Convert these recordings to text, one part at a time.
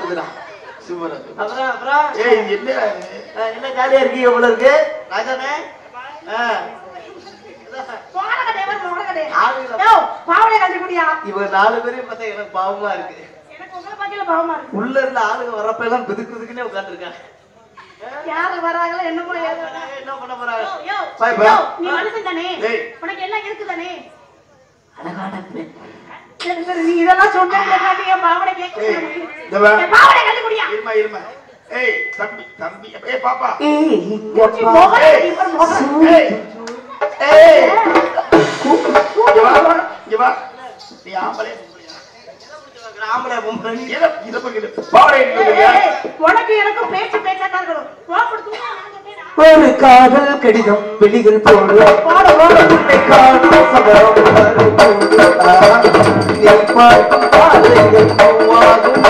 இருக்குதுடா சூப்பரா இருக்கு. அப்புறம் அப்புறம் ஏய் இது என்ன அஹ், என்ன ஜாலியா இருக்கீங்க இவ்வளவு இருக்கு ராஜானே ஆஹ். போடக்கட்டே, வரும், போடக்கட்டே. ஆளுங்கள- யோ, பாவாடை கழட்டி குடியா. இவங்க நாலு பேரையும் பார்த்தா எனக்கு பாவமா இருக்கு எனக்கு உங்களை பார்க்கையில பாவமா இருக்கு. உள்ள இருந்த ஆளுங்க வரப்ப எல்லாம் பிதுக்குதுக்குன்னே உட்காந்துருக்காங்க யாரு வராங்களோ, என்னமோ ஏதோ. என்ன பண்ண போறாங்க யோ, யோ, பை, பை. யோ, நீ மனுஷன் தானே? ஏய். உனக்கு எல்லாம் இருக்குதானே? அழகான பெண் சரி, சரி, நீ இதெல்லாம் சொன்னதுக்காண்டி என் பாவாடை கேட்க ஏய், முடியும். இந்த வா. என் பாவாடை கழட்டி குடியா. இருமா இருமா ஏய் தம்பி தம்பி ஏய் பாப்பா மூச்சு முகரை கட்டி, இவர் முகரை. ஏய் ஏய் இங்க வா இங்க வா நீ ஆம்பளை ஆம்பளை பொம்பளை நீ இத இத பக்கிட்டு பாவடை ஏய், எடுத்துறியா ஏய், உனக்கு எனக்கும் பேச்சு பேச்சா தான் இருக்கணும். கோபப்படுத்துங்க, நான் கேட்டேனா? ஒரு காதல் கடிதம் வெளியில் போடு போடு, போடு. உன்னை காணும் சபலம் வரும்போது, ஆ, நீ பார்க்கும் பார்வைகள் பூவாகும்.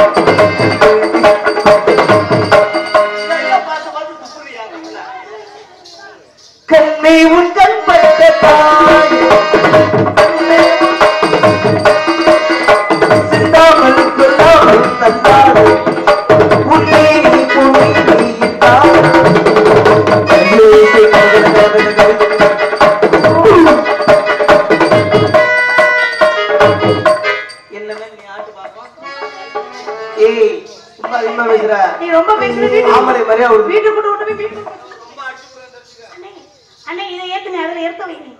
கண்ணை உன் கண் பட்ட தாய் கண்ணே, சிந்தாமல் கொள்ளாமல் தந்தாள் உன்னை நீ புனிதாய் என்னமே நீ ஆட்டு பாப்போம் ஏய் சும்மா அதிகமா பேசுற நீ ரொம்ப பேசுற வீட்டுக்கு ஆம்பளை மாதிரியா ஒரு வீட்டுக்கு கூட்டு விட்டு போய் வீட்டுக்கு கூட்டு போ. அண்ணே, அண்ணே இதை ஏத்துனே அதுல எடுத்து வைங்க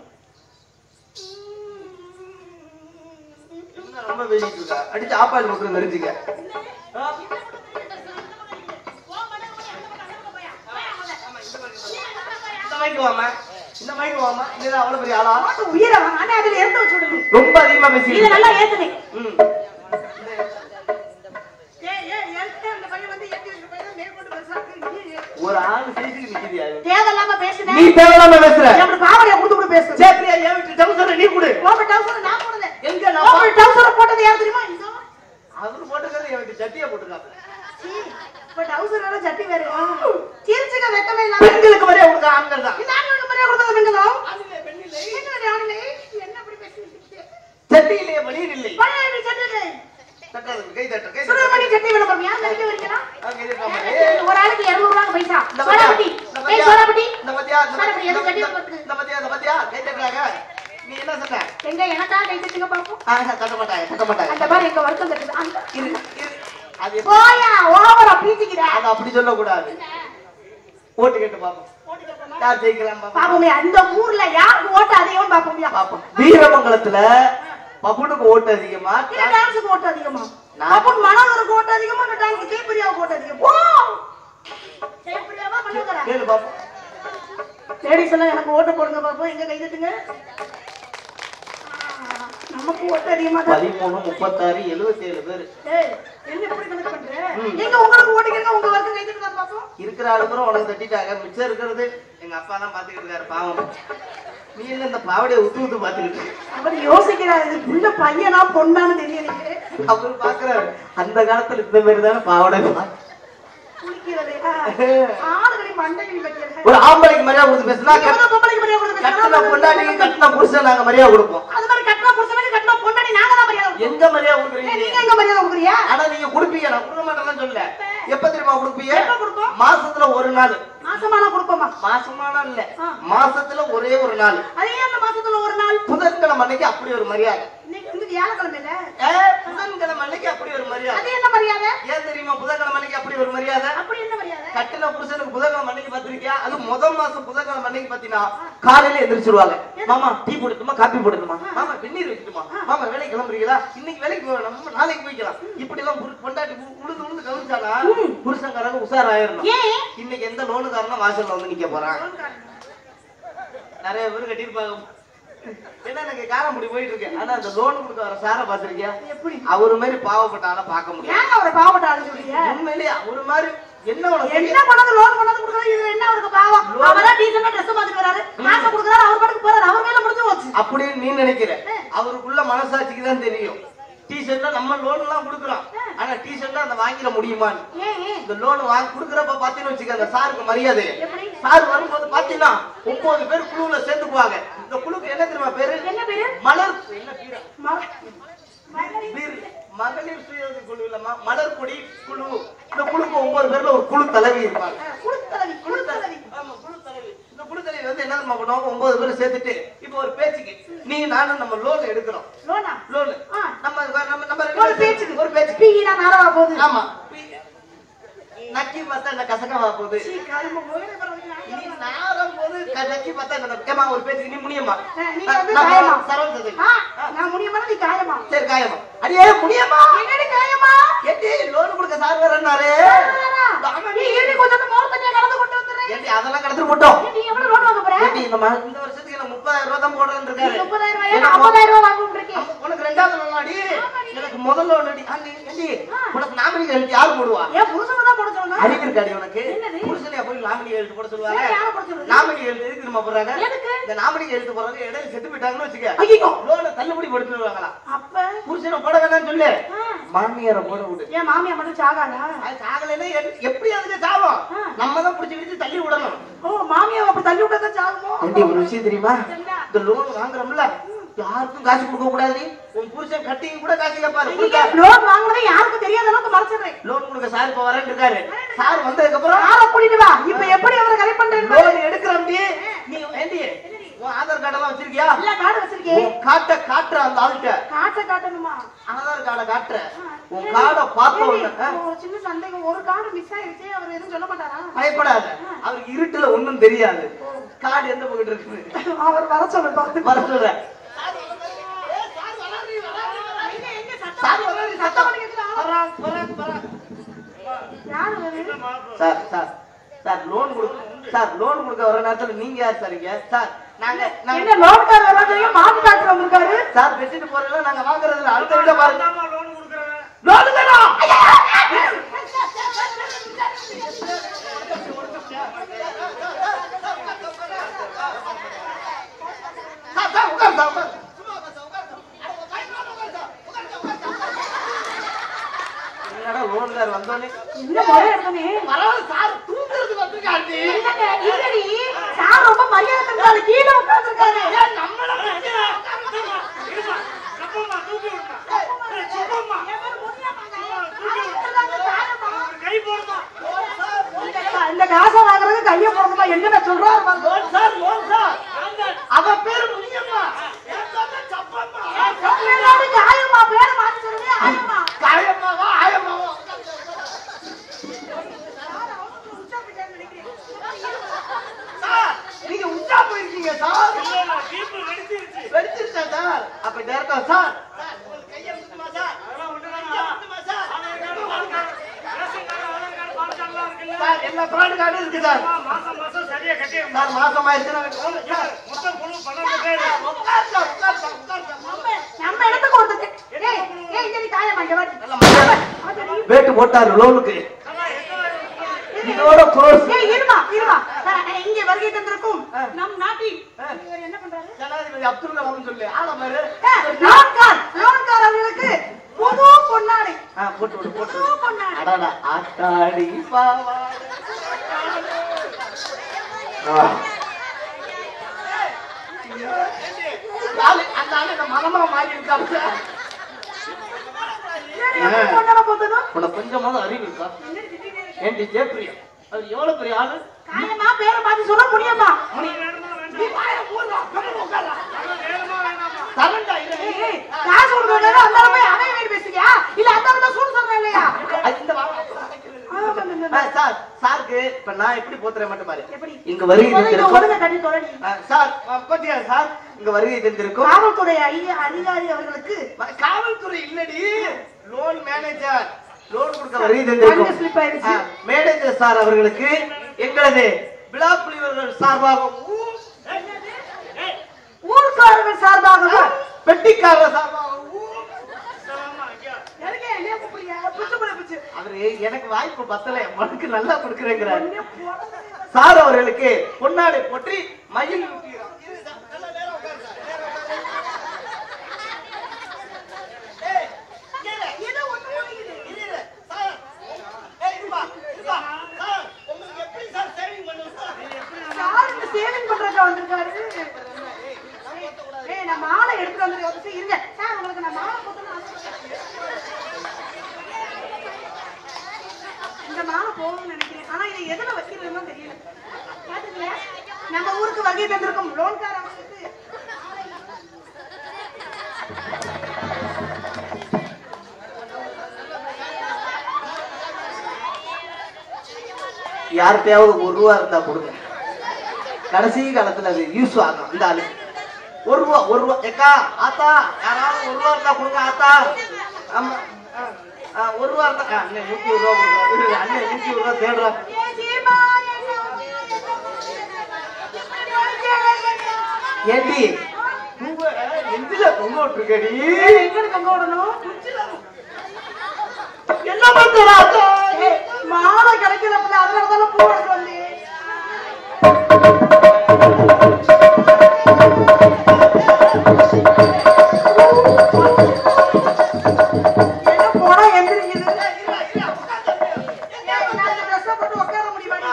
என்ன ரொம்ப பேசிட்டு இருக்க அடிச்சு ஆப்பால் மக்கள் நெரிஞ்சுக்க இந்த மைக்கு வாமா இந்த மைக்கு வாமா நீ அவ்வளவு பெரிய ஆளா உயிரை வாங்க அண்ணே அதுல எடுத்து வச்சு விடுங்க ரொம்ப அதிகமா பேசி இதை நல்லா ஏத்துனே ம் ஏய் ஏய் ஏத்து அந்த பையன் வந்து ஏத்தி வச்ச பையன் மேற்கொண்டு பேசுறாங்க ஒரு ஆள் சைஸுக்கு நிக்குது யாரு தேவையில்லாம நீ பேசுனேன் தேவையில்லாம பேசுற அப்படி பாவடைய கொடுத்து கூட பேசு சேப்பிரியா ஏன் விட்டு டவுசர் நீ கொடு ஓப்ப டவுசர் நான் போடுதேன் எங்க நான் ஓப்ப டவுசர் போட்டது யார் தெரியுமா இந்த அவரு போட்டுக்கிறது எனக்கு சட்டியா போட்டுருக்காங்க சீ, இப்ப டவுசர் வேற சட்டி வேற தீர்ச்சுக்க வெக்கமே இல்லாம பெண்களுக்கு வரைய கொடுக்க ஆண்கள் தான் இந்த ஆண்களுக்கு மரியாதை கொடுத்தது பெண்களும் பெண்களுடைய ஆணிலே என்ன அப்படி பேசிட்டு சட்டி இல்லையே மணியன் இல்லை பழைய சட்டி இல்லை தட்டாது கை தட்டு கை சுடுமணி சட்டி வேணும் பாரு யார் நடிக்க வைக்கலாம் அங்க இருக்காம ஏய் ஒரு ஆளுக்கு இருநூறு ரூபாய் பைசா இந்த சோடாபட்டி பாத்தியா ஏய் சோடாபட்டி இந்த பாத்தியா இந்த சோடாபட்டி எது கட்டி பாத்தியா போட்டுருக்கு இந்த பாத்தியா இந்த பாத்தியா கை தட்டுறாங்க நீ என்ன சொன்ன எங்க எனக்கா கை தட்டுங்க பாப்போம் ஆஹா தட்ட மாட்டாங்க தட்ட மாட்டாங்க அந்த மாதிரி எங்க வருத்தம் தட்டுது அந்த இரு இரு அது எப்படி- போயா ஓவரா பீச்சிக்கிற அது அப்படி சொல்லக்கூடாது ஓட்டு கேட்டு பாப்போம் யார் ஜெயிக்கலாம் பாப்போம் பாப்போமே அந்த ஊர்ல யாருக்கு ஓட்டு அதிகம் பாப்போம்யா பாப்போம் வீரமங்கலத்துல பப்புனுக்கு ஓட்டு அதிகமா இல்ல டான்ஸுக்கு ஓட்டு அதிகமா நான்- அப்பன் மனோகருக்கு ஓட்டு அதிகமா இல்ல டான்ஸ் ஜெயபிரியாவுக்கு ஓட்டு அதிகம் ஓ ஜெயபிரியாவா பண்ணுகிறா கேளு பாப்போம் லேடிஸ் எல்லாம் எனக்கு ஓட்டு போடுங்க பாப்போம் எங்க கை தட்டுங்க ஆ, நமக்கு ஓட்டு அதிகமா தான் பதிமூணு முப்பத்தாறு எழுபத்தி ஏழு பேரு ஏய், என்ன இப்படி கணக்கு பண்ற? நீங்க உங்களுக்கு ஓட்டு கேட்க உங்க வர்க்கம் கை தட்டுதா பாப்போம் இருக்கிற ஆளுப்புறம் உனக்கு தட்டிட்டாங்க மிச்சம் இருக்கிறது எங்க அப்பா தான் பாத்துக்கிட்டு இருக்காரு பாவம் நீ என்ன இந்த பாவடையை உத்து உத்து பாத்துக்கிட்டு இருக்க? அவர் யோசிக்கிறாரு இது புள்ள பையனா பொண்ணான்னு தெரியலையே அவரு பாக்குறாரு அந்த காலத்துல இந்த மாதிரி தானே பாவடை குளிக்கிறது ஆளுகளை மண்டையில் வைக்கிறது ஒரு ஆம்பளைக்கு மரியாதை கொடுத்து பேசினா எவ்வளவு பொம்பளைக்கு மரியாதை கொடுத்து கட்டின பொண்டாட்டி கட்டின புருஷன் நாங்க மரியாதை கொடுப்போம் அது மாதிரி கட்டினா புருஷன் கட்டினா பொண்டாடி நாங்க தான் மரியாதை கொடுப்போம். எங்க மரியாதை ஏய், கொடுக்குறீங்க நீங்க எங்க மரியாதை கொடுக்குறியா ஆனா நீங்க கொடுப்பீங்க நான் கொடுக்க மாட்டேன்னு சொல்லல எப்ப தெரியுமா கொடுப்பீங்க எப்ப கொடுப்போம்? மாசத்துல ஒரு நாள் மாசமானா கொடுப்போமா மாசமானா இல்ல ஆ. மாசத்துல ஒரே ஒரு நாள் அதே அந்த மாசத்துல ஒரு நாள் புதன்கிழமை அன்னைக்கு அப்படி ஒரு மரியாதை இன்னைக்கு வந்து வியாழக்கிழமையில ஏ, புதன்கிழமை அன்னைக்கு அப்படி ஒரு மரியாதை அது என்ன மரியாதை ஏன் தெரியுமா புதன்கிழமை அன்னைக்கு அப்படி ஒரு மரியாதை அப்படி என்ன மரியாதை கட்டின புருஷனுக்கு புதன்கிழமை அன்னைக்கு பாத்திருக்கியா அது முதல் மாசம் புதன்கிழமை அன்னைக்கு பாத்தீங்கன்னா காலையில எந்திரிச்சிருவாங்க மாமா டீ போட்டுமா காப்பி போட்டுமா மாமா வெந்நீர் வைக்கட்டுமா மாமா வேலைக்கு கிளம்புறீங்களா இன்னைக்கு வேலைக்கு போக நம்ம நாளைக்கு போய்க்கலாம் இப்படி எல்லாம் புரு- பொண்டாட்டி உ- உழுது உழுது கவனிச்சானா புருஷன்காரங்க உஷாராயிரணும் ஏன் இன்னைக்கு எந்த லோனுக்காரனும் வாசல்ல வந்து நிக்க போறான் நிறைய பேர் கட்டியிருப்பாங்க என்ன எனக்கு காரமுடி போயிட்டு இருக்கேன் ஆனா அந்த லோன் கொடுக்க வர சார பாத்திருக்கியா எப்படி அவரு மாதிரி பாவப்பட்ட ஆளை பார்க்க முடியாது ஏங்க அவரை பாவப்பட்ட ஆளு சொல்றீங்க உண்மையிலேயே அவரு மாதிரி என்ன உனக்கு என்ன பண்ணது லோன் பண்ணது கொடுக்கறது இதுல என்ன அவருக்கு பாவம் அவரா டீசெண்டா ட்ரெஸ் மாத்திட்டு வராரு காசை கொடுக்குறாரு அவர் பாட்டுக்கு போறாரு அவர் மேல முடிஞ்சு போச்சு அப்படின்னு நீ நினைக்கிற அவருக்குள்ள மனசாட்சிக்கு தான் தெரியும் டீஷர்ட்ல நம்ம லோன் எல்லாம் கொடுக்குறோம் ஆனா டீஷர்ட்ல அந்த வாங்கிட முடியுமான்னு ஏன் ஏன் இந்த லோன் வாங்கி கொடுக்குறப்ப பாத்தீங்கன்னு வச்சுக்க அந்த சாருக்கு மரியாதை எப்படி சார் வரும்போது பாத்தீங்கன்னா ஒன்பது பேர் குழுவுல சேர்ந்துக்குவாங்க இந்த குழுக்கு என்ன தெரியுமா பேரு என்ன பேரு மலர் என்ன பேரு ம- மகளிர் பேரு மகளிர் சுய சுயஉதவி குழு இல்லம்மா மலர்கொடி குழு இந்த குழுக்கு ஒன்பது பேர்ல ஒரு குழு தலைவி இருப்பாங்க குடுத்தலவி குடுத்தலவி ஆமா, குழு தலைவி. இந்த குழு தலைவி வந்து என்ன தெரியுமா பண்ணுவாங்க ஒன்பது பேர் சேர்த்துட்டு இப்போ ஒரு பேச்சுக்கு நீ நானும் நம்ம லோன் எடுக்கிறோம் லோனா லோன் ஆ. நம்ம நம்ம நம்ம ரெண்டு ஒரு பேரும் பேச்சுக்கு ஒரு பேச்சுக்கு பீனா நாரவா போகுது ஆமா நக்கி பார்த்தா என்ன கசக்கவா போகுது சீ, கரும முயலை பரவலுக்கு நீ நான் நாரம் போது க- நக்கி பார்த்தா என்ன ஏமா ஒரு பேச்சுக்கு நீ முடியுமா ஆ, நீங்க வந்து நான் காயமா? சரவண சதவீதம். ஆ, நான் முடியுமா நீ காயமா சரி காயமா அடியே முடியுமா என்னடி காயமா ஏண்டி லோன் கொடுக்க சார் வேறன்னாரு நீ ஏடி கொஞ்சம் மோர் தண்ணியா கலந்து கொண்டு வந்துடுறேன் ஏண்டி அதெல்லாம் கடத்திட்டு போட்டோம் நீ எவ்வளவு லோன் வாங்க போற ஏண்டி இந்த மா- இந்த வருஷத்துக்கு எனக்கு முப்பதாயிரம் ரூபாய் தான் போடுறேன்னு இருக்காரு முப்பதாயிரம் ரூபாயா எனக்கு ஐம்பதாயிரம் ரூபாய் வாங்க இருக்கேன் அப்ப உனக்கு ரெண்டாவது லோன் அடி எனக்கு முதல் லோன் அடி ஆண்டி ஏண்டி உனக்கு நாமினி எழுதி யாரு போடுவா ஏன் புருஷனை தான் போட சொல்லணும் அறிவு இருக்காடி உனக்கு என்னது? புருஷனையா போய் நாமினி எழுதி போட சொல்லுவாங்க வேற யாரை போட சொல்றது? நாமினி எழுதி எதுக்கு தெரியுமா போடுறாங்க எதுக்கு? இந்த நாமினி எழுதி போடுறாங்க இடையில செத்து போயிட்டாங்கன்னு வச்சுக்க ஐயோ லோனை தள்ளுபடி படுத்துருவாங்களா அப்ப புருஷனை போட வேணாம்னு சொல்லு ஆ, மாமியாரை போட விடு ஏன் மாமியா மட்டும் சாகாதா அது சாகலைன்னா எப்- எப்படி அதுக்கு சாவும் ஆ. நம்ம தான் பிடிச்சி பிடிச்சி தள்ளி விடணும் ஓ மாமியா அப்ப தள்ளி விட்டா தான் சாகுமோ ஆண்டி ஒரு விஷயம் தெரியுமா என்ன? இந்த லோன் வாங்குறோம்ல யாருக்கும் காசு கொடுக்க கூடாது உன் புருஷன் கட்டிங் கூட காசு கேட்பாரு நீங்க லோன் வாங்குனது யாருக்கும் தெரியாத அளவுக்கு மறைச்சிடுறேன் லோன் கொடுக்க சார் இப்ப வரேன் இருக்காரு சார் வந்ததுக்கு அப்புறம் யார கூட்டிட்டு வா இப்ப எப்படி அவரை கரெக்ட் பண்றேன்னு லோன் எடுக்கிறோம் நீ ஏண்டி உன் ஆதார் கார்டு எல்லாம் வச்சிருக்கியா இல்ல கார்டு வச்சிருக்கேன் உன் காட்ட காட்டுற அந்த ஆள்கிட்ட காட்ட காட்டணுமா ஆதார் கார்டை காட்டுற உன் கார்டை பார்த்த ஏண்டி, உடனே ஆ, ஒரு சின்ன சந்தேகம் ஒரு கார்டு மிஸ் ஆயிடுச்சு அவர் எதுவும் சொல்ல மாட்டாரா பயப்படாத அவருக்கு இருட்டுல ஒண்ணும் தெரியாது கார்டு எந்த பக்கம் இருக்குது அவர் வர சொல்ல பாத்து வர சொல்றேன் சார் வராரு, சத்தம் வரான், வரான், வரான். யாரு வேறு? சார் சார் சார் லோன் கொடுக்க சார் லோன் கொடுக்க வர நேரத்துல நீங்க யார் சார் இங்க சார் நாங்க நாங்க என்ன லோன்கார் வராதையும் மாட்டு டாக்டர் வந்திருக்காரு சார் பெற்றுட்டு போறதுல நாங்க வாங்குறதுல அடுத்த வீட்டை பாருங்க லோன் தானா சார் சார் உட்கார் சார் உட்கார் சும்மா உட்கார் சார் உட்கார் சார் அட, பயப்படாம உட்கார் சார் உட்கார் சார் உட்கார் சார் என்னடா லோன்கார் வந்தோனே என்ன முறை எடுத்தனே பரவாயில்ல சார் தூங்குறதுக்கு வந்திருக்காண்டி இல்லங்க, இல்லடி சார் ரொம்ப மரியாதை தந்தாரு கீழே உட்கார்ந்துருக்காரு ஏன் நம்மள பத்தி இந்த காசை வாங்குறது கைய போடணுமா என்ன சொல்றாரு பாரு. லோன் சார் லோன் சார் அவ பேரு முனியம்மா என் பேரு சப்பம்மா கம்மியிலாவது காயமா பேரை மாத்தி சொல்லுங்க ஆயமா காயம்மாவா ஆயம்மாவா சார் நீங்க உச்சா போயிருக்கீங்க சார் வெடிச்சிருச்சா சார் அப்ப டேரக்டா சார் சார் உங்களுக்கு கையை விட்டுமா சார் கையை விட்டுமா சார் சார் எல்லா பிராண்டு கார்டும் இருக்கு சார் சார் மாசம் ஆயிடுச்சுன்னா சார் உட்கார் சார் உட்கார் சார் உட்கார் சார் நம்ம இடத்துக்கு ஒருத்தர் ஏய் ஏய் இங்க நீ காயமா இங்க வாடி வேட்டு போட்டாரு லோனுக்கு இதோட க்ளோஸ் ஏய் இருமா இருமா சார், இங்கே வருகை தந்திருக்கும் நம் நாட்டின் இவர் என்ன பண்றாரு ஜனாதிபதி அப்துல் கலாம் சொல்லு ஆலமரு லோன்கார் லோன்கார் அவர்களுக்கு புது பொன்னாடை ஆ, போட்டு விடு போட்டு புது விடு. பொன்னாடை அடடா ஆத்தாடி பாவாடை. ஆளு, அந்த ஆளு இந்த மனமா மாறி இருக்காப்ல. சரி, எப்படி பொன்னாடை போட்டதும் உனக்கு கொஞ்சமாவது அறிவு இருக்கா ஏண்டி ஜெயப்பிரியா அவர் எவ்வளவு பெரிய ஆளு காயமா பேரை மாத்தி சொல்ல முடியுமா நீ வாயை மூடுடா, கம்முனு உட்கார்றா. தரேன்டா, இரு. ஏய், ஏய், காசு கொடுக்கறதா அந்த போய் அவன் வீடு பேசுறியா இல்ல அந்த இடத்துல சூடு சொல்றேன் இல்லையா அது இந்த வாரம் அப்புறம் வைக்கிறது. ஆ, ஆ, ஆ, ஆ, ஆ. சார் சாருக்கு இப்ப நான் எப்படி போத்துறேன் மட்டும் பாரு எப்படி இங்க வருகை முதல்ல இங்க தந்திருக்கும் ஒழுங்கா கட்டி தொலைடி. ஆ, சார் ஆ, கொஞ்சம் இரு, சார் இங்க வருகை தந்திருக்கும் காவல்துறை ஐ- அதிகாரி அவர்களுக்கு ம- காவல்துறை இல்லடி லோன் மேனேஜர் லோன் கொடுக்க வருகை கண்ணு தந்திருக்கும் slip ஆயிடுச்சு. ஆ, மேனேஜர் சார் அவர்களுக்கு எங்களது விழா புலிவர்கள் சார்பாக ஊ- ஊர்க்காரர்கள் சார்பாகவும் பெட்டிக்காரர் சார்பாக ஊ- எதுக்கு என்னைய கூப்பிடுறீங்க? பிச்சு போடு, பிச்சு. அவரு எனக்கு வாய்ப்பு பத்தல உனக்கு நல்லா கொடுக்குறேங்கிறாரு என்னைய போடாதீங்க. சார் அவர்களுக்கு பொன்னாடை போற்றி மயில் ஊட்டுகிறார். இரு சார், நல்ல நேரம் உட்காரு சார், நேரம் உட்காரு. ஏய், இங்க இரு. இது ஒண்ணு முடியுது. இரு, இரு. சார், ஏய், இருப்பா, இருப்பா. சார், உங்களுக்கு எப்படி சார் saving பண்ணுவது சார்? சார் இந்த சேவிங் பண்றதுக்கு வந்திருக்காரு ஏய் நான் மாலை எடுத்துட்டு வந்திருக்கேன் ஒரு நிமிஷம் இருங்க சார் உங்களுக்கு நான் மாலை போட்டேன்னு ஆசைப்பட்டேன். இந்த மாலை போகும்னு நினைக்கிறேன் ஆனா இதை எதுல வைக்கிறதுன்னு தெரியல பாத்துக்கலையா நம்ம ஊருக்கு வகை தந்திருக்கும் லோன்காரங்களுக்கு யார்கிட்டயாவது ஒரு ரூபா இருந்தா கொடுங்க கடைசி காலத்துல அது யூஸ் ஆகும் இந்த ஆளு ஒரு ரூபா ஒரு ரூபா ஏக்கா ஆத்தா யாராவது ஒரு ரூபா இருந்தா கொடுங்க ஆத்தா ஆமா ஆ, ஆ, ஒரு ரூபா இருந்தா ஆ, அண்ணன் நூத்தி ஒரு ரூபா கொடுங்க இரு, அண்ணன் நூத்தி ஒரு ரூபா தேடுறா ஏண்டி பூவ எந்தில தொங்க விட்டுருக்கடி எங்க தொங்க விடணும் என்ன பண்றா ஆத்தா மாலை கிடைக்கலப்பல அதனாலதானே பூ எடுத்து வந்தேன் என்ன போனா எந்திரிக்குது ஏய், நான் இந்த dress அ போட்டு உட்கார முடியுமாடி?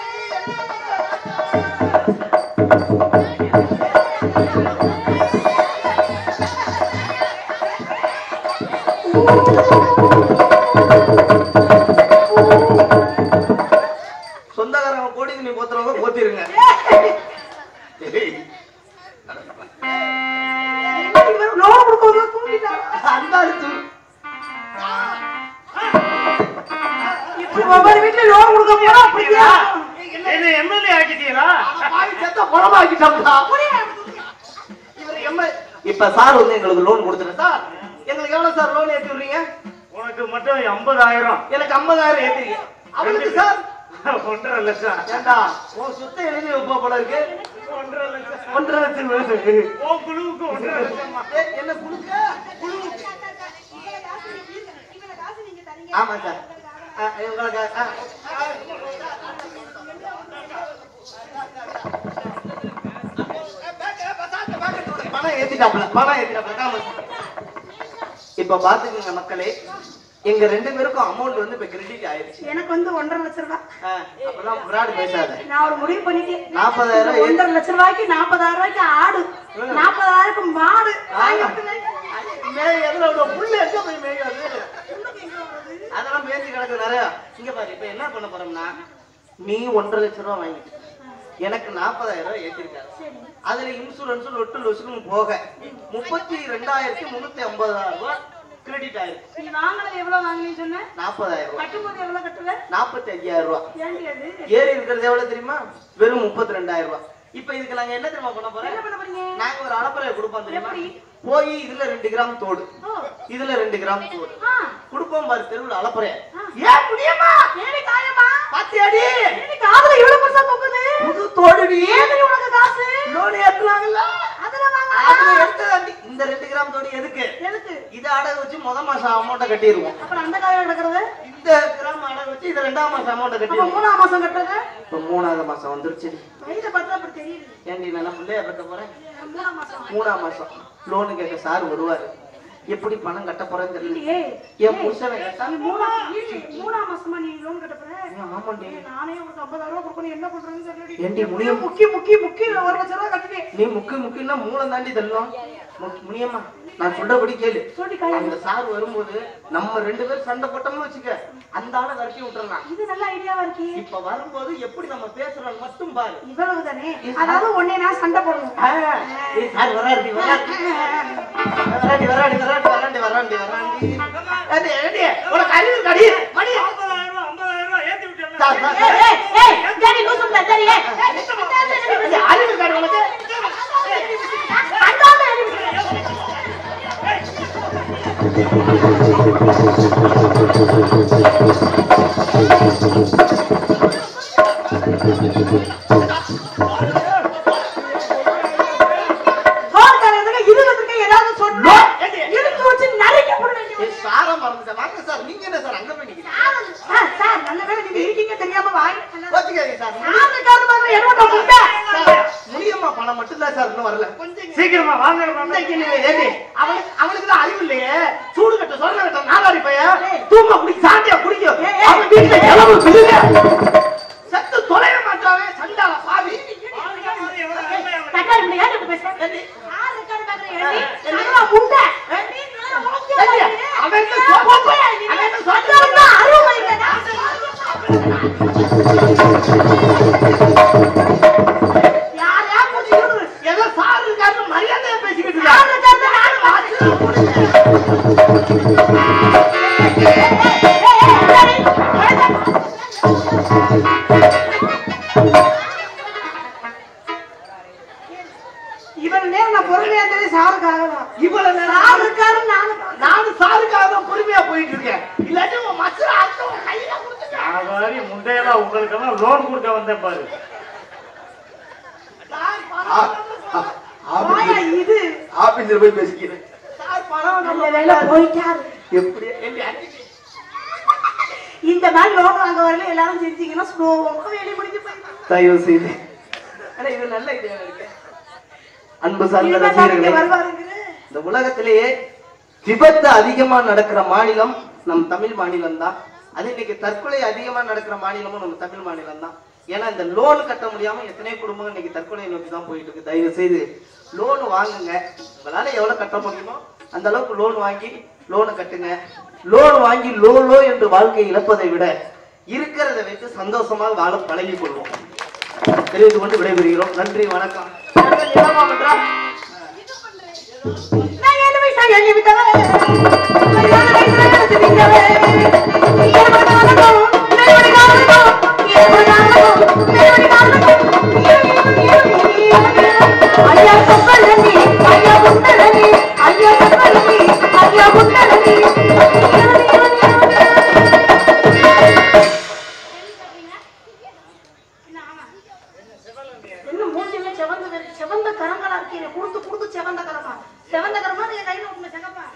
சொந்தக்காரங்க கோடி துணி போத்துறவங்க போத்திருங்க ஏய், என்ன இவர் loan கொடுக்கறதுல தூங்கிட்டாரா? அந்த ஆளு தூ- இப்படி ஒவ்வொரு வீட்டுல loan கொடுக்க போறா, அப்படியா? என்ன எம்எல்ஏ ஆக்கிட்டீங்களா பாவி செத்த பணமாக்கிட்டோம்டா. இவர் எம்ம- இப்ப சார் வந்து எங்களுக்கு லோன் கொடுத்துரு சார் எங்களுக்கு எவ்வளவு சார் லோன் ஏத்தி விடுறீங்க உனக்கு மட்டும் ஐம்பதாயிரம் எனக்கு ஐம்பதாயிரம் ஏத்துறீங்க அவளுக்கு சார் ஒன்றரை லட்சம் ஏண்டா உன் சுத்த எழுதி வைப்பா போல இருக்கு ஒன்றரை லட்சம் ஒன்றரை லட்சம் வேணும். உன் குழுவுக்கு ஒன்றரை லட்சமா ஏய், என்ன குடுக்க குழுவுக்கு. ஆமா சார் ஆ, உங்களுக்கு ஆ, பணம் ஏத்திட்டாப்ல பணம் ஏத்திட்டாப்ல காம. இப்ப பாத்துக்கங்க மக்களே எங்க ரெண்டு பேருக்கும் அமௌண்ட் வந்து இப்ப கிரெடிட் ஆயிருச்சு எனக்கு வந்து ஒன்றரை லட்சம் ரூபாய் ஆ, அப்பதான் fraud பேசாத நான் ஒரு முடிவு பண்ணிட்டேன் நாற்பதாயிரம் இந்த ஒன்றரை லட்சம் ரூபாய்க்கு நாற்பதாயிரம் ரூபாய்க்கு ஆடு நாற்பதாயிரம் மாடு வாங்கி விட்டுருங்க. மேய் எதுல விட புல்லு எங்க போய் மேயாது அதெல்லாம் மேய்ச்சி கிடக்கு நிறைய இங்க பாரு இப்ப என்ன பண்ண போறோம்னா நீ ஒன்றரை லட்சம் ரூபாய் வாங்கிட்டு எனக்கு நாற்பதாயிரம் ரூபாய் ஏத்திருக்காரு அதுல இன்சூரன்ஸ் லொட்டு லொசுக்கும் போக முப்பத்தி ரெண்டாயிரத்தி முன்னூத்தி ஐம்பதாயிரம் ரூபாய் கிரெடிட் ஆயிருக்கு நீ வாங்கினது எவ்வளவு வாங்கினீன்னு சொன்ன நாற்பதாயிரம் ரூபாய் கட்டும்போது எவ்வளவு கட்டுவ நாற்பத்தி ஐயாயிரம் ரூபாய் ஏண்டி அது ஏறி இருக்கிறது எவ்வளவு தெரியுமா வெறும் முப்பத்தி ரெண்டாயிரம் ரூபாய் இப்ப இதுக்கு நாங்க என்ன தெரியுமா பண்ண போறோம் என்ன பண்ண போறீங்க நாங்க ஒரு அளப்பறையை கொடுப்போம் தெரியுமா எப்படி? போய் இதுல ரெண்டு கிராம் தோடு ஓ இதுல ரெண்டு கிராம் தோடு ஆ குடுப்போம் பாரு தெருவுல அளப்பறைய ஆ. ஏன் முடியுமா ஏடி காயமா பாத்தியாடி ஏடி காதுல இவ்வளவு பெருசா தொங்குது புது தோடுடி ஏடி உனக்கு காசு லோன் ஏத்துனாங்கல்ல அதுல வாங்க அதுல எடுத்ததாண்டி இந்த ரெண்டு கிராம் தோடு எதுக்கு எதுக்கு இத அடகு வச்சு முத மாசம் அமௌண்ட்டை கட்டிடுவோம் அப்புறம் அந்த காயம் நடக்கிறது இந்த கிராம் அடகு வச்சு இத ரெண்டாம் மாசம் அமௌண்ட்டை அப்ப கட்டிடுவோம் மூணாம் மாசம் கட்டுறது இப்ப மூணாவது மாசம் வந்துருச்சு வயதை பார்த்தா அப்படி தெரியுது ஏண்டி நான் பிள்ளைய கட்ட போறேன் மூணாம் மாசம் மூணாம் மாசம் லோனு கேட்க சார் வருவாரு எப்படி பணம் கட்ட போறேன்னு தெரியல இல்லையே என் புருஷனை கேட்டா நீ மூணாம் இல்லையே, மூணாம் மாசமா நீ லோன் கட்ட போற ஆமாண்டி ஏய், நானே ஒரு ஐம்பதாயிரம் ரூபாய் கொடுக்கணும் என்ன பண்றேன்னு தெரியலடி ஏண்டி, எப்படியோ முடியும். முக்கி முக்கி முக்கி ஒரு லட்சம் ரூபாய் கட்டிட்டேன் நீ முக்கு முக்கின்னா மூலம் தாண்டி தள்ளணும் மு- முனியம்மா நான் சொல்றபடி கேளு சொல்லி காய் அந்த சார் வரும்போது நம்ம ரெண்டு பேரும் சண்டை போட்டோம்னு வச்சுக்க அந்த ஆளை விரட்டி விட்டுறலாம் இது நல்ல ஐடியாவா இருக்கே இப்ப வரும்போது எப்படி நம்ம பேசுறோம் மட்டும் பாரு இவ்வளவு தானே அதாவது உன்னை நான் சண்டை போடணும் ஆ, ஏய், சார் வராடி வராடி வராடி வராடி வராடி வராண்டி வராண்டி வராண்டி ஏண்டி, ஏண்டி, உனக்கு அறிவு இருக்காடி மணி ஐம்பதாயிரம் ரூபாய் ஐம்பதாயிரம் ரூபாய் ஏத்தி விட்டேன் சார், சார், ஏய், சார். ஏய், ஏய், சரி, லூசு பிள்ளை, சரி, ஏய், ஏய், ஏண்டி, அறிவு இருக்காடி உனக்கு அந்தாண்ட ஏறி விடு. சோறு தரதுக்கு இது வந்திருக்க ஏதாவது சொல்லு. இழுத்து வச்சு நறுக்கி போட வேண்டியது. ஏய், சாரை மறந்துட்டேன் வாங்க சார் நீங்க என்ன சார் அங்க போய் நிக்கிறீங்க சார், சார், நல்ல வேளை நீங்க இருக்கீங்க தெரியாம வாய் கோச்சுக்காதீங்க சார் நாலு காரணம் பாருங்க, என்ன முட்டை சார், முனியம்மா பணம் மட்டும் தான் சார் இன்னும் வரல சீக்கிரமா வாங்க வாங்க. இன்னைக்கு நீ ஏண்டி, அவனுக்கு அவனுக்கு தான் அறிவு இல்லையே சூடு கட்ட சொல்ல கட்ட நாலாரி பையன் தூங்க குடி சாண்டியா குடிக்கும் ஏய், ஏய். அவன் வீட்டுல கிளம்பு பிரிங்க செத்து தொலைய மாட்டாவே சண்டால பாவி தக்காளி முட்டை ஏன் இப்படி பேசுற? யார் இருக்கான்னு பாக்குறீங்க, ஏண்டி? நல்லா முட்டை. ஏண்டி, நல்லா முட்டை ஏண்டி, பாக்குறீங்க? அவன் என்ன சொ- போய், நீ அவன் என்ன வந்தவன் தான் அருமை இல்லைடா. யார் யார் மூஞ்சி இழுக்குது? ஏதோ சார் இருக்காருன்னு மரியாதையா பேசிக்கிட்டு இருக்கா. யார் இருக்காங்க? நானு மாத்திரம் இவன் நேரம் நான் பொறுமையா இருந்ததே சாருக்காக தான் இவ்வளவு நேரம் சார் இருக்காரு நானும் பார்த்தேன். நானும் சாருக்காக தான் பொறுமையா போயிட்டு இருக்கேன் இல்லாட்டி உன் மச்சர் அடுத்தவங்க கையில கொடுத்துட்டேன் நான் மாதிரி முந்தையெல்லாம் உங்களுக்கெல்லாம் லோன் கொடுக்க வந்தேன் பாரு சார் ஆ, பணம் ஆ, வாயா ஆபீஸ்ல- இது ஆபீஸ்ல போய் பேசிக்கிறேன் சார் பணம் நல்ல வேலை போயிட்டாரு எப்படி எப்படி அடிச்சு இந்த மாதிரி லோன் வாங்க வரல எல்லாரும் செஞ்சீங்கன்னா ஸ்லோவா வேலையை முடிஞ்சு போயிடும் தயவு செய்து ஆனா இது நல்ல ஐடியா இருக்கு அன்பு சார்ந்த இவன் தான் இங்க ரசிகர்களே வருவாருங்க இந்த உலகத்திலேயே விபத்து அதிகமா நடக்கிற மாநிலம் நம் தமிழ் மாநிலம் தான் அது இன்னைக்கு தற்கொலை அதிகமா நடக்கிற மாநிலமும் நம்ம தமிழ் மாநிலம் தான் ஏன்னா இந்த லோன் கட்ட முடியாம எத்தனை குடும்பங்கள் இன்னைக்கு தற்கொலை நோக்கி தான் போயிட்டு இருக்கு தயவு செய்து லோன் வாங்குங்க உங்களால எவ்வளவு கட்ட முடியுமோ அந்த அளவுக்கு லோன் வாங்கி லோனை கட்டுங்க லோன் வாங்கி லோ லோ என்று வாழ்க்கை இழப்பதை விட இருக்கிறத வைத்து சந்தோஷமாக வாழ பழகிக் கொள்வோம் தெரிவித்துக் கொண்டு விடைபெறுகிறோம் நன்றி வணக்கம் நிலமா பண்றா? நான் ஏழு வயசா எண்ணி விட்டவன். நான் ஏழு வயசுல நினைச்சு விட்டவன். இருபது காலமும், இருபது காலமும், இருபது காலமும், இருபது காலமும், ஐயா சொப்பலனி, ஐயா முத்தலனி, ஐயா சொப்பலனி, ஐயா முத்தலனி. இன்னும் மூஞ்சில செவந்த வெறி- செவந்த கரங்களா இருக்கீங்க குடுத்து குடுத்து செவந்த கரமா செவந்த கரமா நீங்க கையில விட்டுன செகப்பா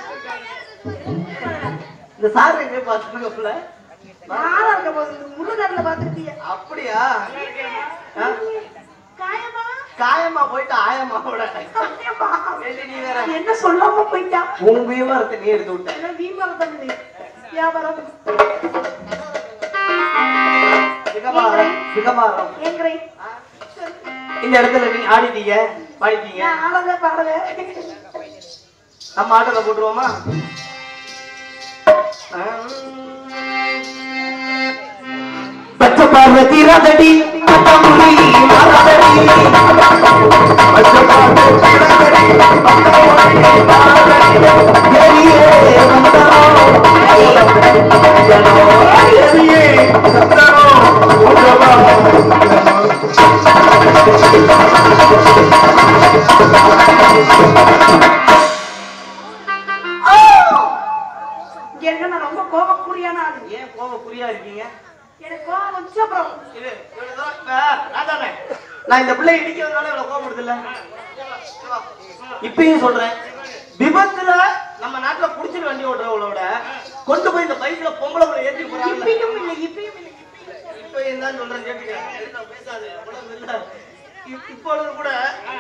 இந்த சார் எங்க பாத்துருக்கல யாரா இருக்க போகுது முருகர்ல பாத்துருக்கீங்க அப்படியா ஆ? காயமா காயமா போயிட்டு ஆயமாவோட சத்தியமா ஏண்டி நீ வேற என்ன சொல்லாம போயிட்டா உன் விவரத்தை நீ எடுத்து விட்ட எல்லாம் வீம்பரம் பண்ணுது வியாபாரம் சிகமாரம் சிகமாரம் எங்களை இந்த இடத்துல நீ ஆடிட்டீங்க பாடிட்டீங்க நான் ஆடல பாடல நம்ம ஆட்டத்தை போட்டுருவோமா பச்சை பார்வை தீராதடி பட்டாம்புலி மாறாதடி பச்சை பார்வை தீராதடி பட்டாம்புலி மாறாதடி ஏரியே வந்தாரோ ஏரியே வந்தாரோ உங்கவா இங்க இருக்க நான் ரொம்ப கோபக்குரியான ஆளு ஏன் கோவ குறியா இருக்கீங்க எனக்கு கோபம் வந்துச்சு அப்புறம் இது, இவ்வளவுதான் இப்ப, ராதாண்ணே, நான் இந்த பிள்ளை இடிக்கிறதுனால இவ்வளவு கோபப்படுது இல்ல இப்பயும் சொல்றேன் விபத்துல நம்ம நாட்டுல புடிச்சிட்டு வண்டி ஓட்டுறவங்களோட கொண்டு போய் இந்த பைக்ல பொம்பளை பிள்ளை ஏற்றி போறாங்க இப்பயும் இல்லை இப்பயும் இல்லை இப்ப இருந்தாலும் சொல்றேன் கேட்டுக்க நான் பேசாது உடம்பு இல்ல இப்- இப்பொழுது கூட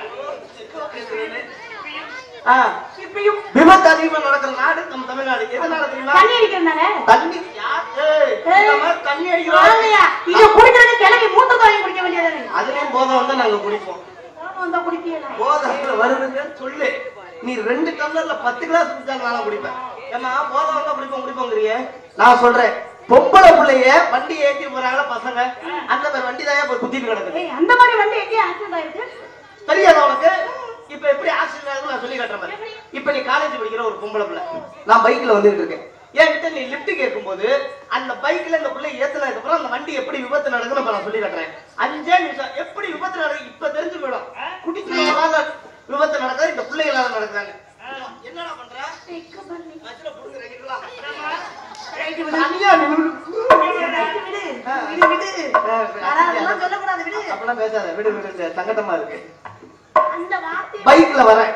ஆ, இப்பயும் விபத்து அதிகமா நடக்கிற நாடு நம்ம தமிழ்நாடு எதனால தெரியுமா தண்ணி அடிக்கிறதுனால தண்ணி யார் ஏய், இந்த மாதிரி தண்ணி அடிக்கிறோம் ஆமையா இத குடிக்கிறது கிளம்பி மூத்த தாயை குடிக்க வேண்டியதானே அதுலயும் போதும் வந்து நாங்க குடிப்போம் கோபம் வந்தா குடிக்கல போதை வருதுங்க சொல்லு நீ ரெண்டு டம்ளர்ல பத்து கிளாஸ் குடிச்சா நானும் குடிப்பேன் ஏமா போதை வந்தா குடிப்போம் குடிப்போங்கிறிய நான் சொல்றேன் பொம்பளை பிள்ளைய வண்டி ஏத்தி போறாங்களா பசங்க அந்த மாதிரி வண்டி தான் போய் குத்திட்டு கிடக்குது ஏய் அந்த மாதிரி வண்டி எங்கேயும் ஆக்சிடென்ட் ஆயிருக்கு தெரியாத உனக்கு இப்ப எப்படி ஆக்சிடென்ட் நான் சொல்லி காட்டுறேன் பாரு. இப்ப நீ காலேஜ் படிக்கிற ஒரு பொம்பளை பிள்ளை நான் பைக்ல வந்துட்டு இருக்கேன் என்கிட்ட நீ லிஃப்ட் கேட்கும்போது அந்த பைக்ல இந்த பிள்ளை ஏத்துனதுக்கு அப்புறம் அந்த வண்டி எப்படி விபத்து நடக்குன்னு இப்ப நான் சொல்லி காட்டுறேன் அஞ்சே நிமிஷம் எப்படி விபத்து நடக்கு இப்ப தெரிஞ்சு போயிடும் குடிக்கிறவங்களால விபத்து நடக்குது இந்த பிள்ளைகளால நடக்குறாங்க என்னடா பண்ற எக்க பண்ணி மச்சில புடுங்க ரெடிங்களா ரைட் விடு தனியா நின்னு ரைட் விடு விடு விடு அதெல்லாம் சொல்லக்கூடாது விடு அப்பெல்லாம் பேசாத விடு விடு இந்த சங்கடமா இருக்கு அந்த வார்த்தை பைக்ல வரேன்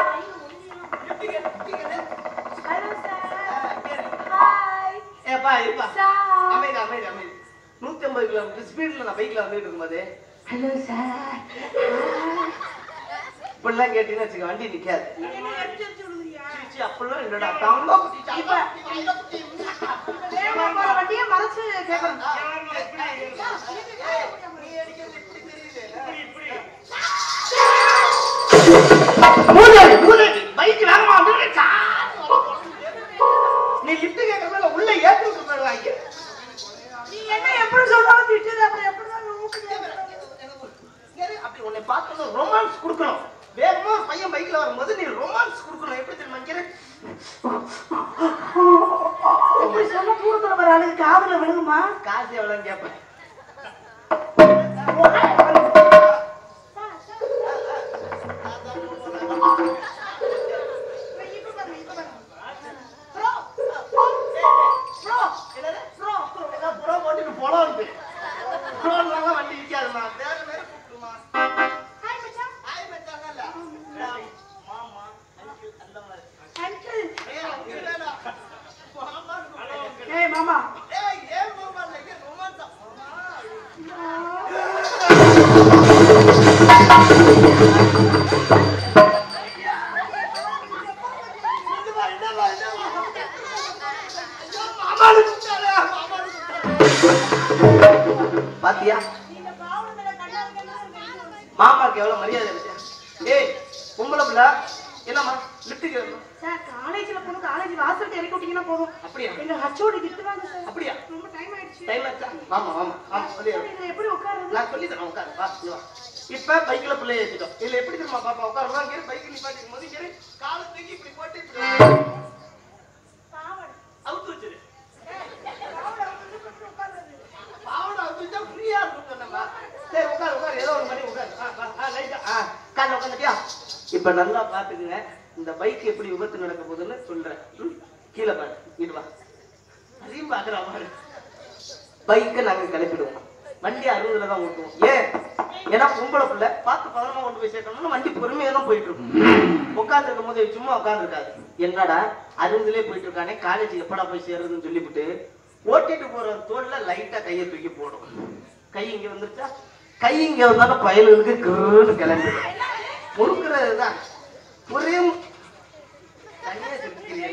ஹலோ சார் ஹாய் ஏப்பா இருப்பா சார் அமைதி அமைதி அமைதி நூத்தி ஐம்பது கிலோமீட்டர் ஸ்பீட்ல நான் பைக்ல வந்துட்டு இருக்கும்போது ஹலோ சார் இப்படிலாம் கேட்டீங்கன்னு வச்சுக்க வண்டி நிக்காது என்ன எடுத்து வச்சு விடுறியா சீச்சி, அப்படிலாம் இல்லடா தங்க குட்டி, தங்க குட்டி. வேகமா போற வண்டியை மறைச்சு கேட்கணும் மூதேவி, மூதேவி, பைக் வேகமா வந்துட்டு சார். நீ லிஃப்ட் கேட்கறதுல உள்ள ஏத்தி விட்டு போயிடுவாங்க நீ என்ன எப்படி போற ஆளுக்கு காதுல விழுகுமா காசு எவ்வளவுன்னு கேட்பேன் ஏதாவது புறம் போட்டுட்டு போலாம் இருக்கு. புறம்லாம் வண்டி விக்காதும்மா. வேற வேற கூப்பிடுமா. ஹாய் மச்சான் ஆய் மச்சான்லாம் இல்ல. டேய், மாமா, uncle, அந்த மாதிரி. அங்கிள் ஏய், uncle வேணாம். மாமான்னு கூப்பிடு. ஏய் மாமா ஏய், ஏன் மாமா இல்ல, இங்க romance ஆ? மாமா. என்னம்மா, என்னம்மா, என்னம்மா? ஐயோ, மாமான்னு கூப்பிட்டாரே, மாமான்னு கூப்பிட்டாரே. பாத்தியா மாமாக்கு எவ்வளவு மரியாதை இருக்கு ஏய் பொம்பளை பிள்ளை என்னம்மா லிப்டுக்கு சார் காலேஜ்ல போகணும் காலேஜ் வாசல்ல இறக்கி விட்டீங்கன்னா போதும் அப்படியா எங்க ஹச்சோடி திட்டுவாங்க சார் அப்படியா ரொம்ப டைம் ஆயிடுச்சு டைம் ஆச்சா ஆமா ஆமா ஆமா வந்து ஏறு. இதுல எப்படி உட்காருது நான் சொல்லி தரேன் உட்காரு வா இங்க வா இப்ப பைக்ல பிள்ளைய ஏத்திட்டோம் இதுல எப்படி தெரியுமா பாப்பா உட்காருமா இங்க பைக் நிப்பாட்டி போது இங்க காலை தூக்கி இப்படி போட்டு இப்படி அவுத்து வச்சிரு பாவடா அவுத்து ஃப்ரீயா இருக்கும் சொன்னமா சரி உட்காரு உட்காரு ஏதோ ஒரு மணி உட்காரு ஆ, ஆ, ஆ, லைட்டா ஆ காலைல உட்காந்துட்டியா இப்ப நல்லா பாத்துக்குங்க இந்த பைக் எப்படி விபத்து நடக்க போகுதுன்னு சொல்றேன் ம்? கீழே பாரு இங்க வா அதையும் பாக்குறா பாரு பைக்கை நாங்க கிளப்பிடுவோம் வண்டி அறுபதுல தான் ஓட்டுவோம் ஏன் ஏன்னா பொம்பளை பிள்ளை பார்த்து பதனமா கொண்டு போய் சேர்க்கணும்னு வண்டி பொறுமையா தான் போயிட்டு இருக்கும் உட்கார்ந்து இருக்கும் போது சும்மா உட்கார்ந்து இருக்காது என்னடா அறுபதுலயே போயிட்டு இருக்கானே காலேஜ் எப்படா போய் சேருதுன்னு சொல்லிவிட்டு ஓட்டிட்டு போற தோல்ல லைட்டா கையை தூக்கி போடும் கை இங்க வந்துருச்சா கை இங்க வந்தாலும் பயலுக்கு கிருன்னு கிளம்பிடும் முறுக்குறது தான் ஒரே மு- தனியா சிரிக்கிறீங்க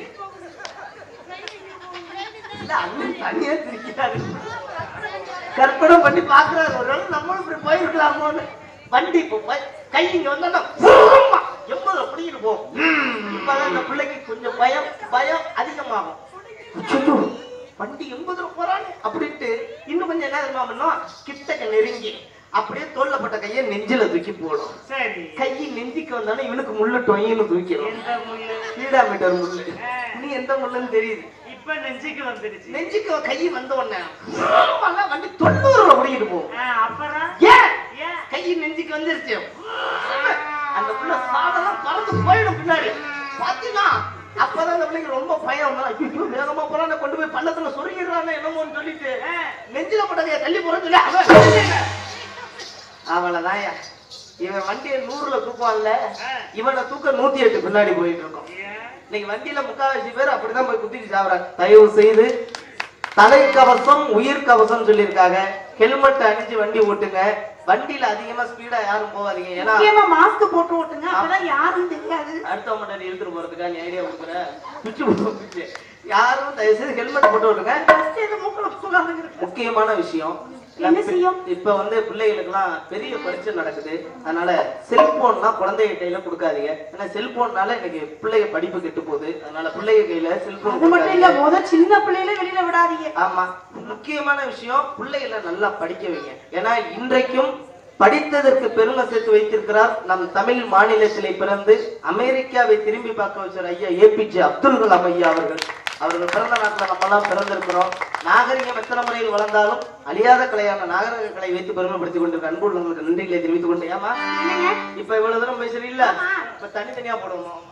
இல்ல அண்ணன் தனியா சிரிக்கிறாரு கற்பனை பண்ணி பாக்குறாரு ஒரு வேளை நம்மளும் இப்படி போயிருக்கலாமோன்னு வண்டி இப்போ போய் கை இங்க வந்தா எண்பதுல பிடிக்கிட்டு போகும் இப்பதான் இந்த பிள்ளைக்கு கொஞ்சம் பயம் பயம் அதிகமாகும் அச்சச்சோ, வண்டி எண்பதுல போறானே அப்படின்ட்டு இன்னும் கொஞ்சம் என்ன தெரியுமா பண்ணும் கிட்டக்க நெருங்கி அப்படியே தோல்லப்பட்ட கையை நெஞ்சில தூக்கி போடும் சரி கை நெஞ்சுக்கு வந்தாலும் இவனுக்கு முள்ளு டொயின்னு தூக்கிடும் எந்த முள்ளு கீழா மீட்டர் முள்ளு நீ எந்த முள்ளுன்னு தெரியுது இப்ப நெஞ்சுக்கு வந்துடுச்சு நெஞ்சுக்கு கை வந்த உடனே ஆமாங்க, வண்டி தொண்ணூறுல ஓடிக்கிட்டு போகும் ஆ, அப்புறம் ஏன் ஏன் கை நெஞ்சுக்கு வந்துருச்சு அந்த புள்ள சாதெல்லாம் பறந்து போயிடும் பின்னாடி பாத்தீங்கன்னா அப்பதான் அந்த பிள்ளைக்கு ரொம்ப பயம் ஐயோ வேகமா போறான கொண்டு போய் பள்ளத்துல சொருகிடுறானே என்னமோன்னு சொல்லிட்டு நெஞ்சில போட்டதைய தள்ளி போறதுல அவ்வளவுதான் இவன் வண்டியை நூறுல தூக்குவான்ல இவனை தூக்க நூத்தி எட்டு பின்னாடி போயிட்டு இருக்கோம் ஏன் இன்னைக்கு வண்டியில முக்காவாசி பேர் அப்படிதான் போய் குத்திட்டு சாப்பிடுறாங்க தயவு செய்து தலைக்கவசம் உயிர் கவசம் சொல்லியிருக்காங்க ஹெல்மெட் அணிஞ்சு வண்டி ஓட்டுங்க வண்டியில அதிகமா ஸ்பீடா யாரும் போகாதீங்க ஏன்னா முக்கியமா மாஸ்க் போட்டு ஓட்டுங்க அப்பதான் யாரும் தெரியாது அடுத்த முன்னாடி இழுத்துட்டு போறதுக்கா நீ ஐடியா கொடுக்குற பிச்சு போட்டு பிச்சு. யாரும் தயவு செய்து ஹெல்மெட் போட்டு ஓட்டுங்க ஃபர்ஸ்ட் இது மூக்குல போகாதுங்க முக்கியமான விஷயம் என்ன செய்யும்? இப்ப வந்து பிள்ளைகளுக்கெல்லாம் பெரிய பரீட்சை நடக்குது அதனால செல்போன்னா குழந்தைங்க கையில கொடுக்காதீங்க ஏன்னா செல்போன்னால இன்னைக்கு பிள்ளைங்க படிப்பு கெட்டு போகுது அதனால பிள்ளைங்க கையில செல்போன் அது மட்டும் இல்ல முத சின்ன பிள்ளையில வெளியில விடாதீங்க ஆமா முக்கியமான விஷயம் பிள்ளைகளை நல்லா படிக்க வைங்க ஏன்னா இன்றைக்கும் படித்ததற்கு பெருமை சேர்த்து வைத்திருக்கிறார் நம் தமிழ் மாநிலத்திலே பிறந்து அமெரிக்காவை திரும்பி பார்க்க வச்சார் ஐயா ஏபிஜே அப்துல் கலாம் ஐயா அவர்கள் அவர்கள் பிறந்த நாட்டுல நம்ம எல்லாம் பிறந்திருக்கிறோம் நாகரிகம் எத்தனை முறையில் வளர்ந்தாலும் அழியாத கலையான நாகரிக கலை வைத்து பெருமைப்படுத்திக் கொண்டிருக்க அன்பு உள்ளவங்களுக்கு நன்றிகளை தெரிவித்துக் கொண்டு ஏமா என்னங்க இப்ப இவ்வளவு தூரம் பேசுறீ இல்ல இப்ப தனித்தனியா போடுவோம்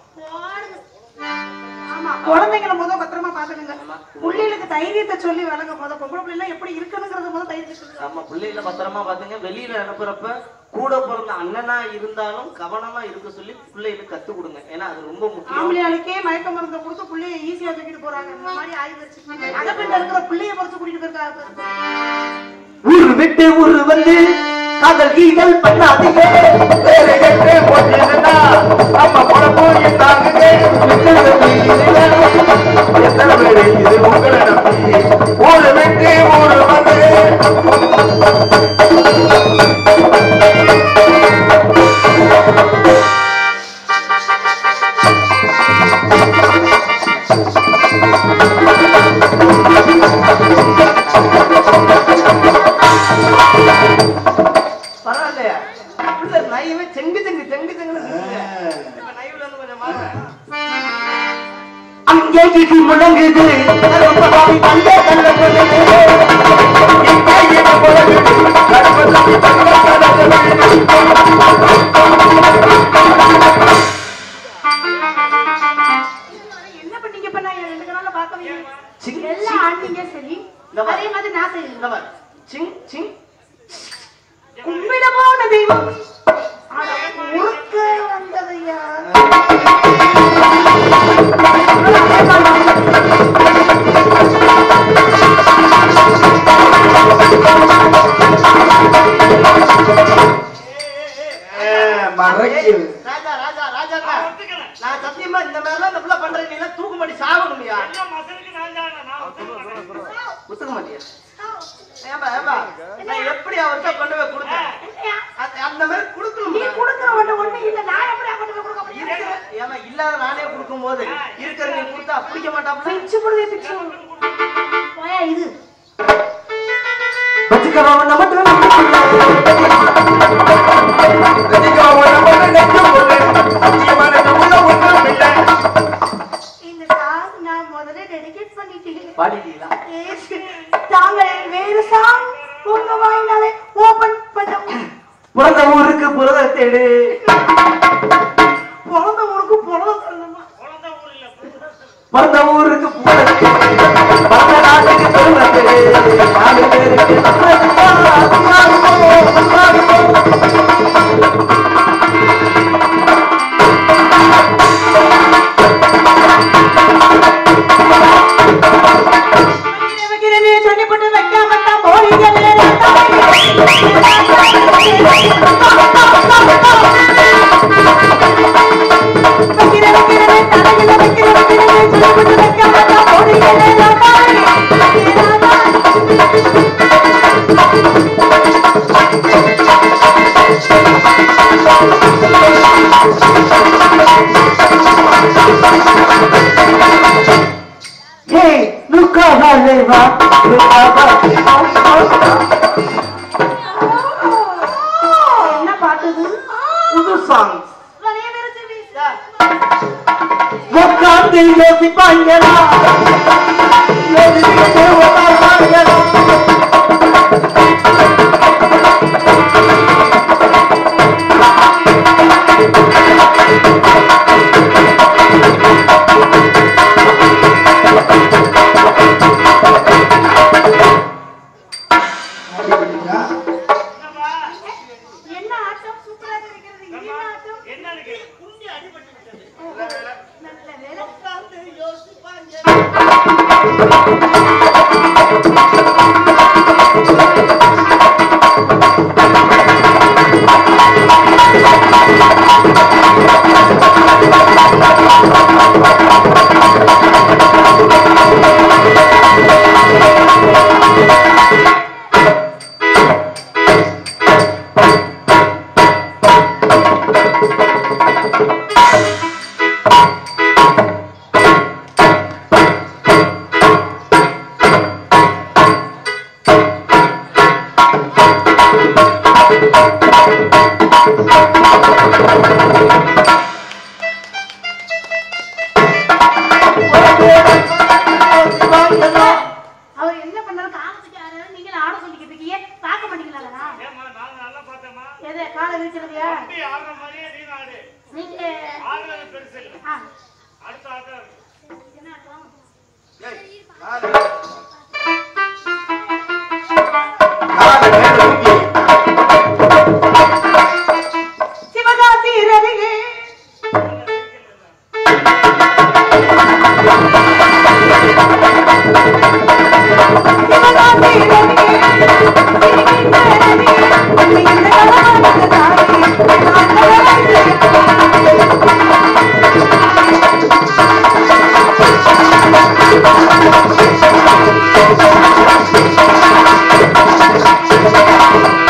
ஆமா குழந்தைங்களை முத பத்திரமா பாத்துக்கங்க ஆமா. பிள்ளைகளுக்கு தைரியத்தை சொல்லி வளங்க முத பொம்பளை பிள்ளை எல்லாம் எப்படி இருக்கணுங்கிறத முத தைரியத்தை சொல்லுங்க நம்ம பிள்ளைகளை பத்திரமா பாத்துங்க வெளியில அனுப்புறப்ப கூட பிறந்த அண்ணனா இருந்தாலும் கவனமா இருக்க சொல்லி பிள்ளைகளுக்கு கத்து கொடுங்க ஏன்னா அது ரொம்ப முக்கியம் ஆம்பளையாளுக்கே மயக்க மருந்தை கொடுத்து பிள்ளைய ஈஸியா தூக்கிட்டு போறாங்க இந்த மாதிரி ஆயிடுச்சு அகப்பிண்ட இருக்கிற பிள்ளைய பறிச்சு கூட்டிட்டு போயிருக்காங்க ஊரு விட்டு ஊரு வந்து காதல் கீதல் பண்ணாதீங்க வேற எங்கே போட்டீங்கன்னா நம்ம குழப்பம் என்னாகுங்க எத்தனை பேரு இது உங்களை நம்பி ஊரு விட்டு ஊரு வந்து பரவாயில்லையா உள்ள நைவே செங்கு செங்கு செங்கு செங்குன்னு இருக்குங்க. இப்ப நைவுல இருந்து கொஞ்சம் மாறுங்க. அங்கே இடி முழங்குது கருப்பசாமி கண்டே கண்ட என்ன பண்ணீங்க இப்ப நான் ரெண்டு நாள்ல பார்க்கவே இல்லை. சிங், எல்லாம் ஆண்டீங்க சரி இந்த மாதிரி. அதே மாதிரி நான் இந்த செய்யணும் மாதிரி. சிங் சிங் கும்பிட போன தெய்வம் ஆனா குறுக்க வந்ததையா மறைக்குது ராஜா ராஜா ராஜா நான் ஒத்துக்கிறேன். நான் சத்தியமா இந்த மாதிரிலாம் இந்த புள்ள பண்றது நீ எல்லாம் தூக்கு மாட்டி சாகணும்யா எல்லாம் மசலுக்கு நான் தான் நான் ஒத்துக்கிறேன். ஒத்துக்க மாட்டியா ஏம்பா ஏம்பா நான் எப்படி அவர்கிட்ட கொண்டு போய் கொடுத்தேன் என்னையா? அந்த- அந்த மாதிரி நீ கொடுக்கணும் கொடுக்க ஒண்ணு ஒண்ணு இல்ல நான் எப்படி கொண்டு போய் கொடுக்க முடியும் இருக்கிற ஏமா இல்லாத நானே கொடுக்கும் போது இருக்கிற நீ கொடுத்தா பிடிக்க மாட்டாப்ல பிச்சு புடுவே பிச்சு போயா இது வச்சுக்கிறவன் மட்டும் இந்த சாங் நான் முதல்ல டெடிகேட் பண்ணிட்டேன் பாடிட்டீங்களா Yes. தாங்கள் வேறு சாங் உங்க வாயினாலே ஓபன் பண்ண பிறந்த ஊருக்கு புரத தேடு பிறந்த ஊருக்கு பிறந்த சொல்லணுமா குழந்தை ஊர் இல்ல, புதுசா பிறந்த ஊருக்கு புரத தேடு பிறந்த நாட்டுக்கு பெருமை தேடு நாலு பேருக்கு வைக்கிறேனே சொல்லிப்பட்டு வைக்காமட்டா போறீங்களே வைக்கிறேன் வைக்கிறேனே தலையில வைக்கிறேன் வைக்கிறேனே சொல்லிப்பட்டு வைக்காமட்டா போறீங்களே Hey, nunca vai levar, nunca vai என்ன பாட்டுது புது சாங்ஸ் நிறைய பேர் சொல்லி உட்கார்ந்து யோசிப்பாங்களா யோசிச்சுட்டு உட்காருவாங்களா என்னப்பா? என்ன ஆட்டம் சூப்பராக இருக்கிறது இது என்ன ஆட்டம் என்னன்னு கேளு. குண்டி அடிபட்டு விட்டது. நல்ல வேலை உட்கார்ந்து யோசிப்பாங்க. அவர் என்ன பண்ணாலும் காலத்துக்கு ஆடுறாரு நீங்க ஆட சொல்லிக்கிட்டு இருக்கீங்க பார்க்க மாட்டீங்களா ஏம்மா, நான் நல்லா பார்த்தேம்மா. எது காலை வீழ்ச்சிறதையா தம்பி ஆடுற மாதிரியே நீ ஆடு. நீங்க ஆடுறது பெருசு இல்ல. ஆ, அடுத்த ஆட்டம் இருக்கு. என்ன ஆட்டம்? சிவகாசி ரவிகே சிவகாசி ரவிகே சிரிக்கின்ற ரவிகே உன்னை இந்த கலவானது தாயே நான் கலவாய்த்து Hey,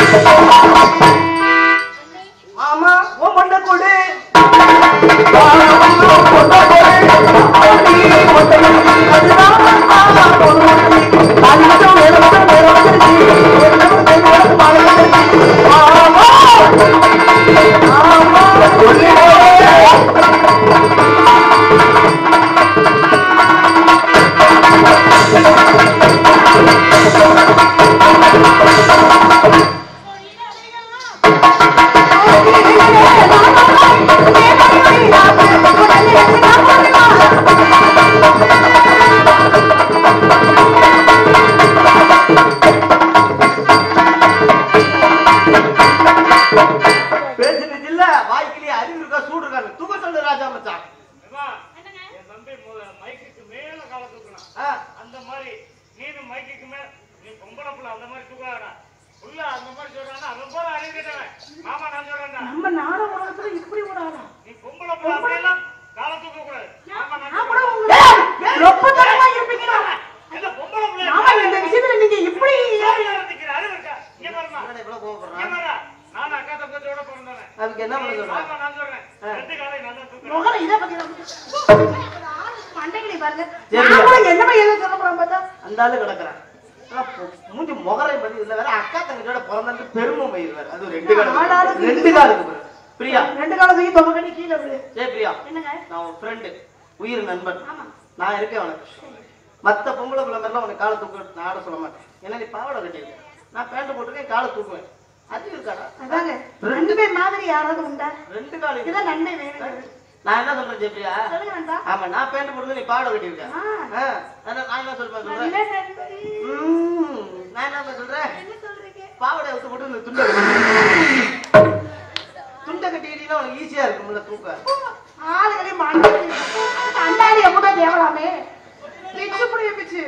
பொம்பளை புள்ள அந்த மாதிரி தூக்காடா புள்ள அந்த மாதிரி சொல்றானா அவன் போல அறிவு கேட்டவன் மாமா நான் சொல்றேன்டா நம்ம நாட உலகத்துல இப்படி ஒரு ஆளா நீ பொம்பளை புள்ள அப்படியெல்லாம் காலை தூக்க கூடாது மாமா நான் நான் கூட சொல்றேன். உங்களை ரொம்ப தரமா இருப்பீங்களா என்ன பொம்பளை புள்ள ஆமா இந்த விஷயத்துல நீங்க இப்படி நிக்கிற அறிவு இருக்கா இங்க பாருமா என்னடா இவ்வளவு இங்க கோவப்படுறான் பாரு நான் அக்கா தங்கச்சியோட பிறந்தவன் அதுக்கு என்ன பண்ண சொல்றான் மாமா நான் சொல்றேன் ரெண்டு காலையும் நல்லா தூக்குறேன் முகல இதை பத்தி மண்டைகளை பாருங்க நான் கூட என்னமா ஏதோ சொல்ல போறேன் பார்த்தா அந்த ஆளு கிடக்குறான் ஆனா பொ- மூஞ்சி முகரை பண்ணி இதுல வேற அக்கா தங்கச்சியோட பிறந்தது பெருமை மயில் வேற அது ரெண்டு காலம் ஆளாளுக்கு ரெண்டு காலுக்கு பாரு. பிரியா ரெண்டு காலம் தூக்கி தொகை கட்டி கீழே விடு ஏ பிரியா என்னங்க நான் உன் ஃப்ரெண்டு உயிர் நண்பன் ஆமா நான் இருக்கேன் உனக்கு மத்த பொம்பளை பிள்ளை மாதிரிலாம் உனக்கு காலை தூக்க நான் ஆட சொல்ல மாட்டேன் ஏன்னா நீ பாவாடை கட்டியிருக்க நான் பேண்ட் போட்டிருக்கேன் காலை தூக்குவேன் அது இருக்காடா அதாங்க ரெண்டு பேர் மாதிரி யாராவது உண்டா ரெண்டு காலம் இதுதான் நன்மை வேணும் நான் என்ன சொல்றேன் ஜெப்ரியா சொல்லுங்க நண்பா ஆமா நான் பேண்ட் போட்டு நீ பாவாடை கட்டியிருக்க ஆ. ஆ, அதான் நான் என்ன சொல்றேன் சொல்றேன் நல்ல நண்பரே. ம், நான் என்ன சொல்றேன் என்ன சொல்றீங்க பாவாடை விட்டு போட்டு இந்த துண்டை கட்டி துண்டை கட்டிக்கிட்டீங்கன்னா உனக்கு ஈஸியா இருக்கும்ல தூக்க ஆளுகளே மண்டை அண்டாடி எப்படா தேவலாமே பிச்சு புடிய பிச்சு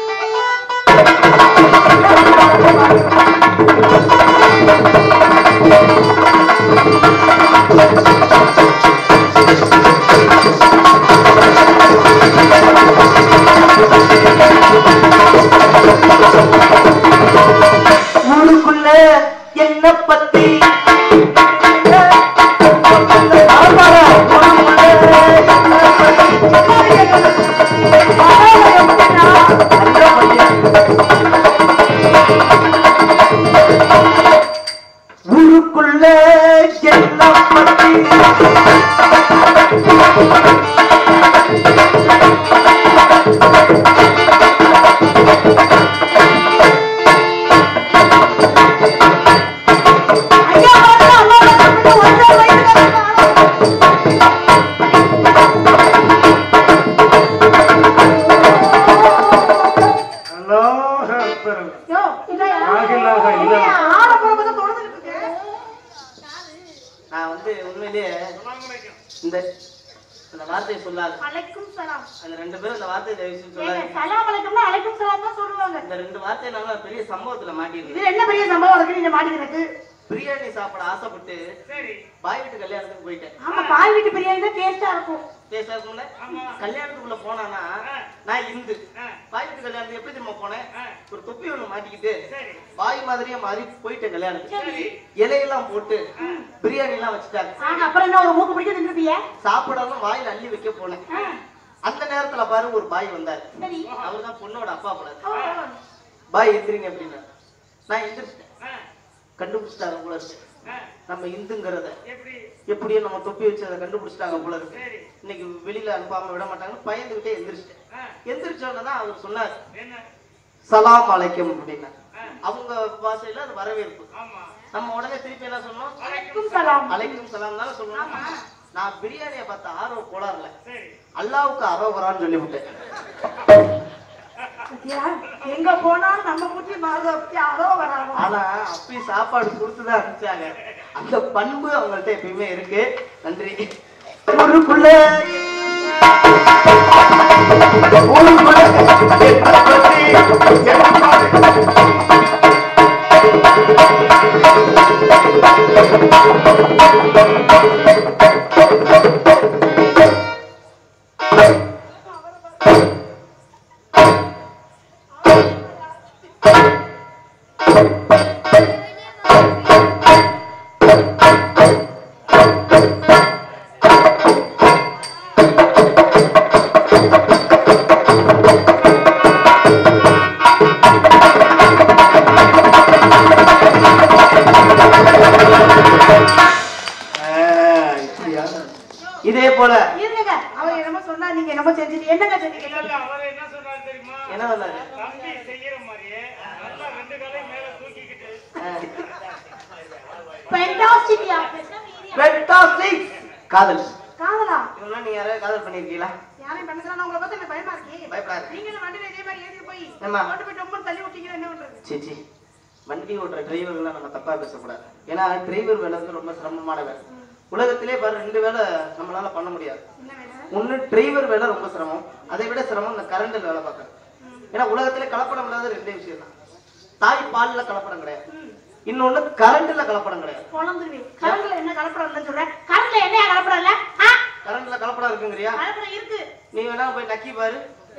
ஊருக்குள்ள என்ன பத்தி ஊருக்குள்ள என்ன பத்தி ஐயா வரல அம்மா வரல ஒன்றரை வயசுல ஹலோ பெருங்க யோ இல்லையா ஆகில்லாக இல்ல. இல்லையா ஆள போறப்ப தொடர்ந்துட்டு இருக்கு நான் வந்து உண்மையிலேயே இந்த இந்த வார்த்தையை சொல்லாத அலைக்கும் சலாம் அந்த ரெண்டு பேரும் இந்த வார்த்தையை தயவு செஞ்சு ஏங்க, சொல்லாத சலாம் அலைக்கும்னா அலைக்கும் சலாம் தான் சொல்லுவாங்க இந்த ரெண்டு வார்த்தையை நான் பெரிய சம்பவத்துல மாட்டிருக்கேன் இது என்ன பெரிய சம்பவம் இருக்கு நீங்க மாட்டிக்கிறதுக்கு பிரியாணி சாப்பிட ஆசைப்பட்டு சரி பாய் வீட்டு கல்யாணத்துக்கு போயிட்டேன் ஆமா பால் வீட்டு பிரியாணி தான் டேஸ்டா இருக்கும் பேசா இருக்கும்ல ஆமா. கல்யாணத்துக்குள்ள போனானா ஆ. நான் இந்து ஆ. பாய் வீட்டு கல்யாணத்துக்கு எப்படி தெரியுமா போனேன் ஆ. ஒரு தொப்பி ஒண்ணு மாட்டிக்கிட்டு சரி பாய் மாதிரியே மாறி போயிட்டேன் கல்யாணத்துக்கு சரி இலையெல்லாம் போட்டு பிரியாணி எல்லாம் வச்சுட்டாங்க ஆனா அப்புறம் என்ன ஒரு மூக்கு பிடிக்க நின்றுப்பிய சாப்பிடாம வாயில அள்ளி வைக்க போனேன் அந்த நேரத்துல பாரு ஒரு பாய் வந்தாரு சரி அவர்தான் பொண்ணோட அப்பா போல ஓ, ஓ. பாய் எந்திரிங்க அப்படின்னா நான் எந்திரிச்சிட்டேன் ஆ, கண்டுபிடிச்சிட்டாங்க போல இருக்கு ஆ, நம்ம இந்துங்கிறத எப்படி எப்படியோ நம்ம தொப்பி வச்சு அதை கண்டுபிடிச்சிட்டாங்க போல இருக்கு சரி இன்னைக்கு வெளியில அனுப்பாம விட மாட்டாங்கன்னு பயந்துகிட்டே எந்திரிச்சிட்டேன் ஆ, எந்திரிச்சோன்னு தான் அவர் சொன்னார் என்ன சலாம் அலைக்கும் அப்படின்னா ஆ, அவங்க பாஷையில அது வரவேற்பு ஆமா நம்ம உடனே திருப்பி என்ன சொன்னோம் அலைக்கும் சலாம் அலைக்கும் சலாம் தானே சொல்லணும் நான் பிரியாணியை பார்த்த ஆர்வ கோளாறுல சரி அல்லாவுக்கு அரோகரான்னு சொல்லிவிட்டேன் பாத்தியா? எங்க போனாலும் நம்ம குட்டி மாதம் யாரோ வராங்க ஆனா அப்படி சாப்பாடு கொடுத்துதான் அனுப்பிச்சாங்க அந்த பண்பு அவங்கள்ட்ட எப்பயுமே இருக்கு நன்றி ஊருக்குள்ள இப்படியா இதே போல இருங்க அவர் என்னமோ சொன்னா நீங்க என்னமோ செஞ்சுட்டு என்னங்க இல்ல செஞ்சீங்க இல்ல அவர் என்ன சொன்னாரு தெரியுமா என்ன சொன்னாரு தம்பி செய்யற மாதிரியே நல்லா ரெண்டு காலையும் மேல தூக்கிக்கிட்டு பெண்டாஸ்டிக்யா Fantastic. காதல் காதலா இவங்கெல்லாம் நீங்க யாராவது காதல் பண்ணிருக்கீங்களா யாரையும் பண்ணதுலாம் உங்களை பார்த்தா எனக்கு பயமா இருக்கு பயப்படாத. நீங்க இந்த வண்டியில இதே மாதிரி ஏறி போய் ஏம்மா? கொண்டு போய் ரொம்ப தள்ளி விட்டீங்கன்னா என்ன பண்றது சீச்சி வண்டி ஓட்டுற டிரைவர்லாம் நம்ம தப்பா பேசக்கூடாது ஏன்னா டிரைவர் வேலை வந்து ரொம்ப சிரமமான வேலை உலகத்திலே பாரு ரெண்டு வேலை நம்மளால பண்ண முடியாது என்ன வேலை ஒண்ணு டிரைவர் வேலை ரொம்ப சிரமம் அதை விட சிரமம் இந்த கரண்டில் வேலை பார்க்கறது ஏன்னா உலகத்திலே கலப்படம் இல்லாத ரெண்டே விஷயம் தான் தாய் பால்ல கலப்படம் கிடையாது இன்னொன்னு கரண்ட்ல கலப்படம் கிடையாது பொழந்துருவேன் கரண்ட்ல என்ன கலப்படம் இல்லைன்னு சொல்றேன் கரண்ட்ல என்ன கலப்படம் இல்ல ஆ, கரண்ட்ல கலப்படம் இருக்குங்கிறியா கலப்படம் இருக்கு நீ வேணா போய் நக்கி பாரு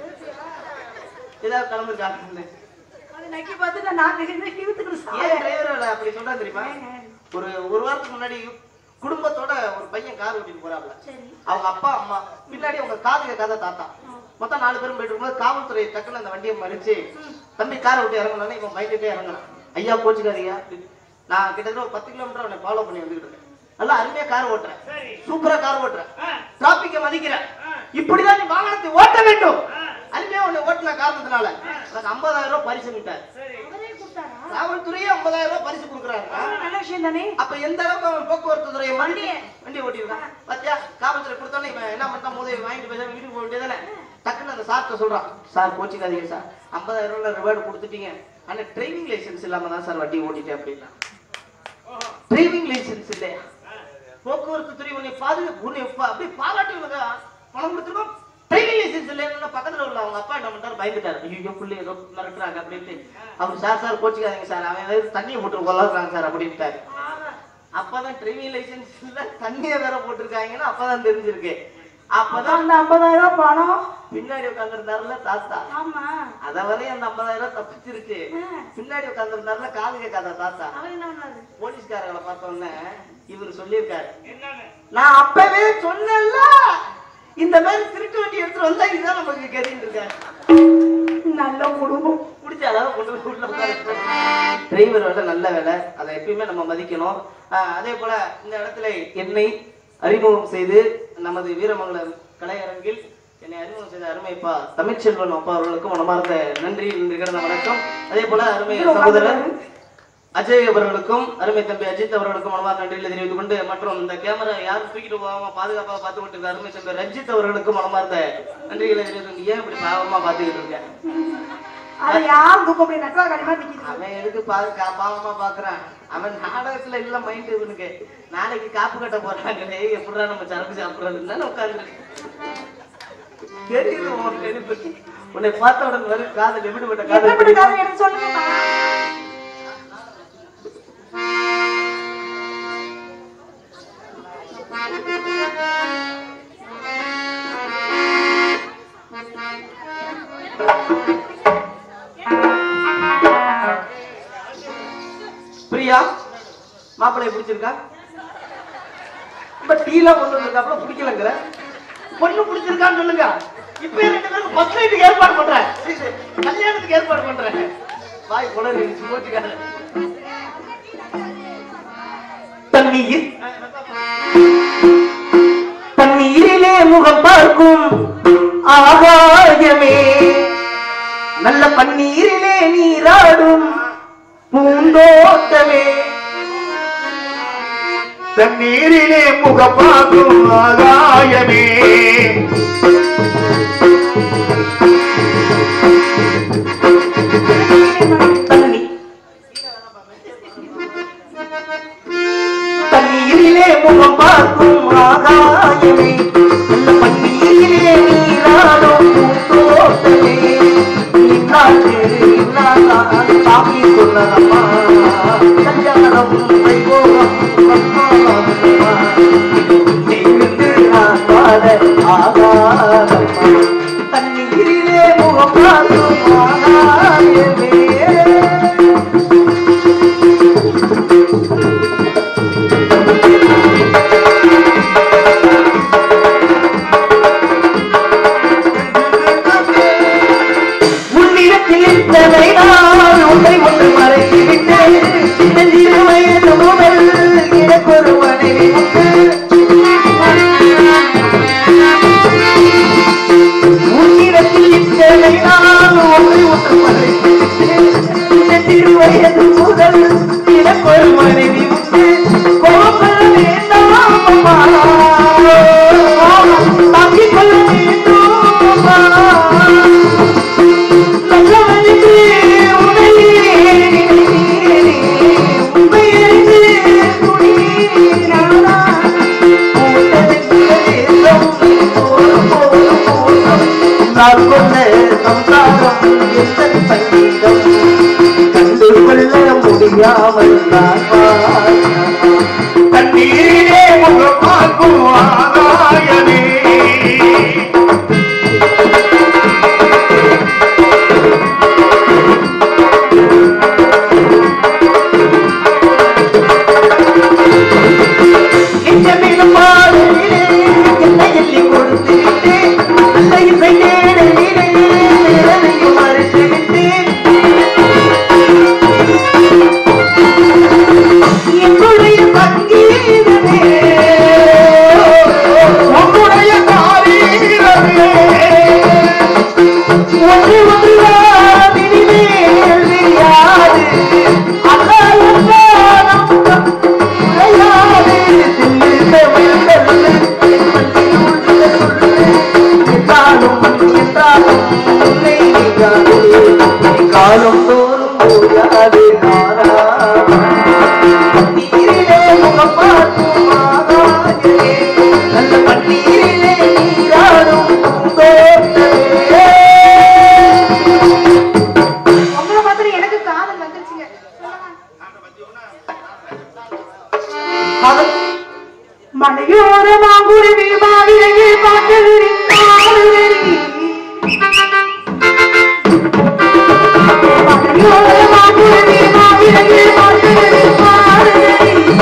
ஏதாவது கலந்துருக்காங்க அது நக்கி பார்த்து நான் நாக்கு இழுத்துக்கிட்டு ஏன் சாவேன். டிரைவர் அப்படி சொன்னா தெரியுமா ஒரு ஒரு வாரத்துக்கு முன்னாடி குடும்பத்தோட ஒரு பையன் கார் ஓட்டிட்டு போறாப்ல சரி அவங்க அப்பா அம்மா பின்னாடி அவங்க காது கேட்காத தாத்தா மொத்தம் நாலு பேரும் போயிட்டு இருக்கும்போது காவல்துறை டக்குன்னு அந்த வண்டியை மறிச்சு தம்பி காரை விட்டு இறங்கணும்னா இவன் பயந்துட்டே இறங்கணும் ஐயா கோச்சுக்காதீங்க நான் கிட்டத்தட்ட ஒரு பத்து கிலோமீட்டர் அவனை ஃபாலோ பண்ணி வந்துகிட்டு இருக்கேன் நல்லா அருமையா கார் ஓட்டுறேன் சரி சூப்பரா கார் ஓட்டுறேன் ஆ, டிராபிக்க மதிக்கிறேன் ஆ, இப்படிதான் நீ வாகனத்தை ஓட்ட வேண்டும் ஆ, அருமையா உன்னை ஓட்டின காரணத்தினால எனக்கு ஐம்பதாயிரம் ரூபாய் பரிசு விட்டார் சரி அவரே கொடுத்தாரா காவல்துறையே ஐம்பதாயிரம் ரூபாய் பரிசு கொடுக்குறாங்க ஆ, நல்ல விஷயம் தானே அப்ப எந்த அளவுக்கு அவன் போக்குவரத்து துறை வண்டி வண்டியை. வண்டி ஓட்டிருக்கான் பாத்தியா காவல்துறை கொடுத்தோன்னே இவன் என்ன பண்ணா முதல் வாங்கிட்டு பேசாம வீட்டுக்கு போக வேண்டியதானே டக்குன்னு அந்த சார்ட்ட சொல்றான் சார் கோச்சிக்காதீங்க சார் ஐம்பதாயிரம் ரூபாய் ரிவார்டு கொடுத்துட்டீங்க ஆனா டிரைவிங் லைசென்ஸ் இல்லாம தான் சார் வண்டி ஓட்டிட்டேன் அப்படின்னா ஓஹோ டிரைவிங் லைசென்ஸ் இல்லையா ஆ, போக்குவரத்து துறை உன்னை பாதுகாப்பு உன்னை பா- அப்படியே பாராட்டி உனக்கு பணம் கொடுத்துருக்கோம் டிரைவிங் லைசென்ஸ் இல்லைன்னா பக்கத்துல உள்ள அவங்க அப்பா என்ன பண்ணிட்டாரு பயந்துட்டாரு ஐயோ புள்ளி ஏதோ மிரட்டுறாங்க அப்படின்ட்டு அவர் சார் சார் கோச்சிக்காதீங்க சார் அவன் ஏதாவது தண்ணியை போட்டு கொள்ளாடுறாங்க சார் அப்படின்ட்டாரு அப்பதான் டிரைவிங் லைசென்ஸ் இல்ல தண்ணியை வேற போட்டிருக்காங்கன்னு அப்பதான் தெரிஞ்சிருக்கு அப்பதான் அந்த ஐம்பதாயிரம் ரூபாய் பணம் பின்னாடி உட்காந்துருந்தாருல தாத்தா ஆமா அத வரையும் அந்த ஐம்பதாயிரம் ரூபாய் தப்பிச்சிருச்சு ஆ. பின்னாடி உட்காந்துருந்தாருல காது கேட்காத தாத்தா அவர் என்ன பண்ணாரு போலீஸ்காரங்களை பார்த்த உடனே இவர் சொல்லியிருக்காரு என்னன்னு நான் அப்பவே சொன்னேன்ல இந்த மாதிரி திருட்டு வண்டி எடுத்துட்டு வந்தா இதுதான் நமக்கு கதின்னு இருக்காரு நல்ல குடும்பம் பிடிச்ச அளவு கொண்டு போய் உள்ள உட்கார டிரைவர் வேலை நல்ல வேலை அதை எப்பயுமே நம்ம மதிக்கணும் ஆஹ் அதே போல இந்த இடத்துல என்னை அறிமுகம் செய்து நமது வீரமங்கலம் கலையரங்கில் என்னை அறிமுகம் செய்த அருமைப்பா தமிழ்ச்செல்வன் அப்பா அவர்களுக்கும் மனமார்ந்த நன்றி நன்றி கிடந்த வணக்கம் அதே போல அருமை சகோதரர் அஜய் அவர்களுக்கும் அருமை தம்பி அஜித் அவர்களுக்கும் மனமார்ந்த நன்றிகளை தெரிவித்துக் கொண்டு மற்றும் இந்த கேமரா யாரும் தூக்கிட்டு போகாம பாதுகாப்பா பார்த்து கொண்டு இருக்க அருமை தம்பி ரஞ்சித் அவர்களுக்கும் மனமார்ந்த நன்றிகளை தெரிவித்துக் கொண்டு ஏன் இப்படி பாவமா பார்த்துக்கிட்டு இருக்கேன் அதை யார் தூக்க முடியும் நக்கலா கடிமா திக்கிது அவன் எதுக்கு பாக்க பாவமா பாக்குறான் அவன் நாடகத்துல இல்ல மைண்ட் இவனுக்கு நாளைக்கு காப்பு கட்ட போறாங்களே எப்படிடா நம்ம சரக்கு சாப்பிடுறதுன்னு உட்கார்ந்து தெரியுது உன் நெருப்பு உன்னை பார்த்த உடனே வரும் காதல் எப்படிப்பட்ட எப்படிப்பட்ட காதல் காதல் எனக்கு சொல்லுங்க பிரியா மாப்பிள்ளைய பிடிச்சிருக்கா இப்ப டீலாம் கொண்டு வந்திருக்காப்புல பிடிக்கலங்கிற பொண்ணு பிடிச்சிருக்கான்னு சொல்லுங்க இப்ப ரெண்டு பேரும் ஃபர்ஸ்ட் நைட்டுக்கு ஏற்பாடு பண்றேன் சரி, சரி. கல்யாணத்துக்கு ஏற்பாடு பண்றேன் வாய் குளறி போச்சுக்கார தண்ணீர் தண்ணீரிலே முகம் பார்க்கும் ஆகாயமே நல்ல பன்னீரிலே நீராடும் பூந்தோட்டமே தண்ணீரிலே முகப்பாகும் ஆகாயமே தண்ணி தண்ணீரிலே முகம் பார்க்கும் ஆகாயமே நல்ல பன்னீரிலே நீராடும் பூந்தோட்டமே இன்னாக்கு இன்னாதான் சாமி சொல்லலம்மா கல்யாணம் வைபோகம் வந்தாலம்மா. இங்கிருந்து நான் வாழ ஆகாதம்மா தண்ணீரிலே முகம் பார்க்கும் ஆகாயமே உன்னிடத்தில் இத்தனை நாள் உன்னை ஒன்று மறைத்து விட்டேன் இந்த சிறு வயது முதல் எனக்கு ஒரு தெரியாமல் நான் வாழ்ந்தேன். தண்ணீரிலே முகம் பார்க்கும் ஆகாயமே நிஜமிலும் பாடலிலே என்னை எள்ளி கொடுத்து விட்டேன். அந்த இசை தேடலிலே நிழலையும் மறைத்து விட்டேன். என்னுடைய சங்கீதமே உன்னுடைய காரீரமே ஒன்று ஒன்றுதான் இனிமேல் விரியாது. அல்லாஹ் உரையாது. சில்லுக விழுந்தது என் மண்ணில் உள்ள சொல்லு. என்றாலும் என்றாலும் உன்னை நீங்காது. நீ காலம் தோறும் ஓயாது நானா நீரிலே முகம் பார்க்கும் ஆகாயமே நல்ல பன்னீரிலே நீராடும் பூந்தோட்டமே உங்களை பார்த்துட்டு எனக்கு காதல் வந்துருச்சுங்க அவன் மலையோர மாங்குருவி மாவிலையே பார்த்தது மலையோர மாங்குருவி மாவிலையே பார்த்தது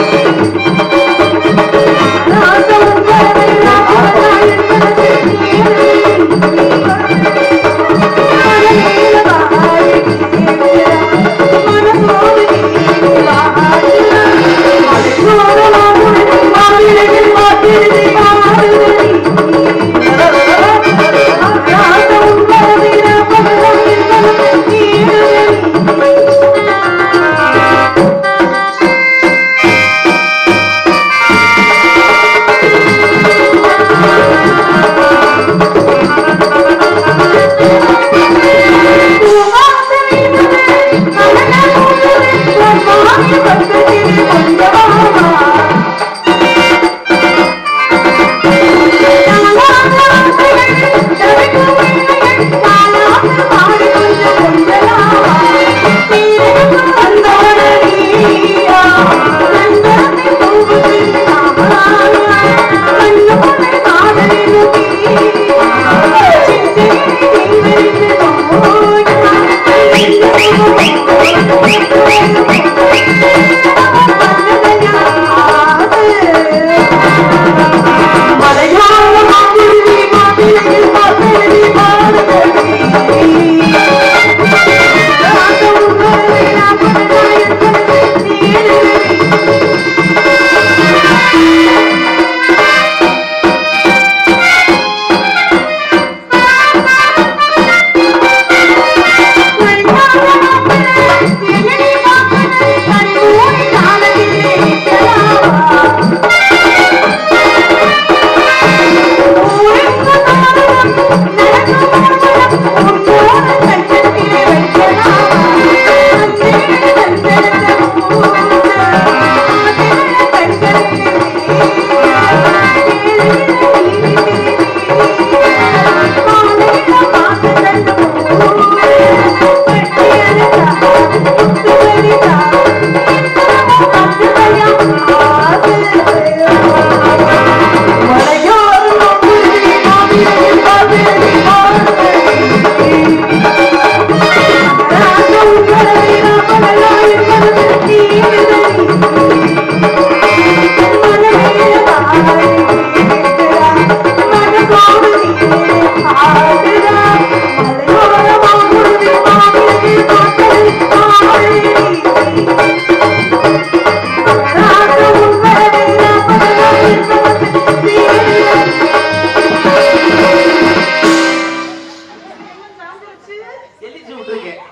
எழுதி விட்டுருக்கேன்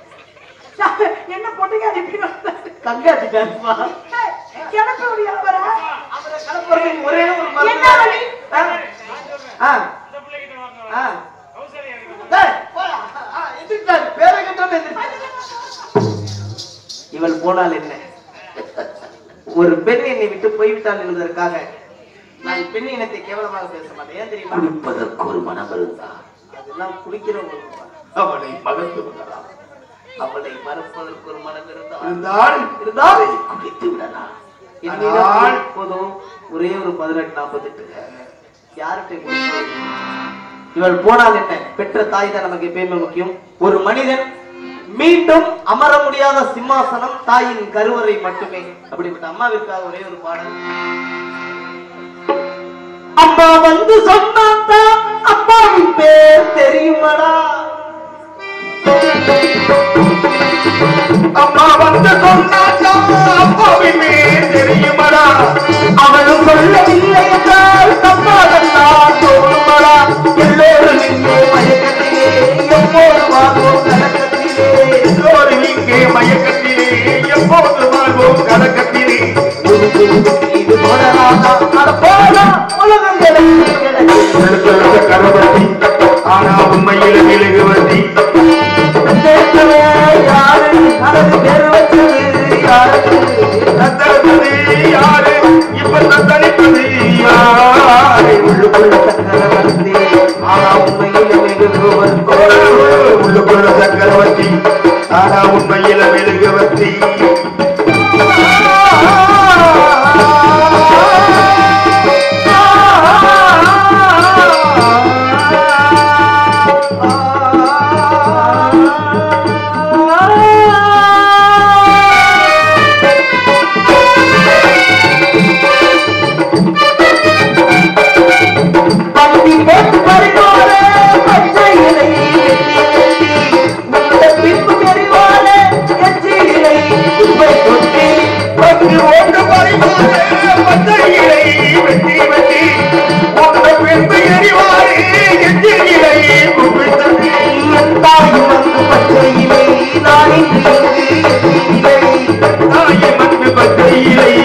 என்ன பொண்ணுங்க அனுப்பி வந்தாரு கங்காச்சி டான்ஸ்மா கிளப்ப முடியாமரா அவரை கலப்புறதுக்கு ஒரே ஒரு மருந்து என்ன வழி? ஆ, ஆ, இந்த பிள்ளைகிட்ட வாங்க ஆ. கௌசல்யா இருக்கு டேய், போடா. ஆ, எந்திரிச்சாரு. பேரை கேட்டோன்னு எந்திரிச்சாரு. இவள் போனால் என்ன ஒரு பெண் என்னை விட்டு போய்விட்டாள் என்பதற்காக நான் பெண் இனத்தை கேவலமாக பேச மாட்டேன் ஏன் தெரியுமா குடிப்பதற்கு ஒரு மனம் இருந்தா அதெல்லாம் குடிக்கிற ஒரு அவனை மகத்து விடலாம் அவளை மறப்பதற்கு ஒரு மனம் இருந்தால் இருந்தால் இருந்தால் குடித்து விடலாம் என்னிடம் ஆனால் இப்போதும் ஒரே ஒரு பதினெட்டு நாற்பத்தெட்டு யார்கிட்ட கொடுப்பது? இவள் போனால் என்ன பெற்ற தாய் தான் நமக்கு எப்பயுமே முக்கியம் ஒரு மனிதன் மீண்டும் அமர முடியாத சிம்மாசனம் தாயின் கருவறை மட்டுமே அப்படிப்பட்ட அம்மாவிற்காக ஒரே ஒரு பாடல் அம்மா வந்து சொன்னாத்தா அப்பாவின் பேர் தெரியுமாடா அம்மா வந்து சொன்னாச்சா அப்பாவிமே தெரியுமடா அவளும் சொல்லவில்லை என்றால் தப்பாதெல்லாம் தோணுமடா எல்லோரும் இங்கே மயக்கத்திலே எப்போது வாங்குவோம் கலக்கத்திலே எல்லோரும் இங்கே மயக்கத்திலே எப்போது வாழ்வோம் கலக்கத்திலே இது போதலாதா அட போதா உலகம் எனக்கு கிடைக்கும். செலுத்த கரவத்தி ஆனா உண்மையில் விழுகுவத்தி கேட்கவே யாரு அதற்கு பேர் வச்சது யாரு தத்தளிப்பது யாரு இப்ப தத்தளிப்பது யாரு உள்ளுக்குள்ள சக்கரவர்த்தி ஆனா உண்மையில் வெகுவர் உள்ளுக்குள்ள சக்கரவர்த்தி ஆனா உண்மையில மெழுகுவத்தி பந்தி போட்டு பறிவோரே பச்சை இலை இந்த பின்பு தெரிவாரே எச்சி இலை குப்பை கொட்டி பத்து ஓட்டு பறிமாறு பச்சையிலை வெட்டி வெட்டி உங்க பின்பு எரிவாறு எட்டி இலை குப்பை தட்டி தாயும் வந்து பச்சை இலை நான் இன்று இலை தாய் மண்ணு பச்சையிலை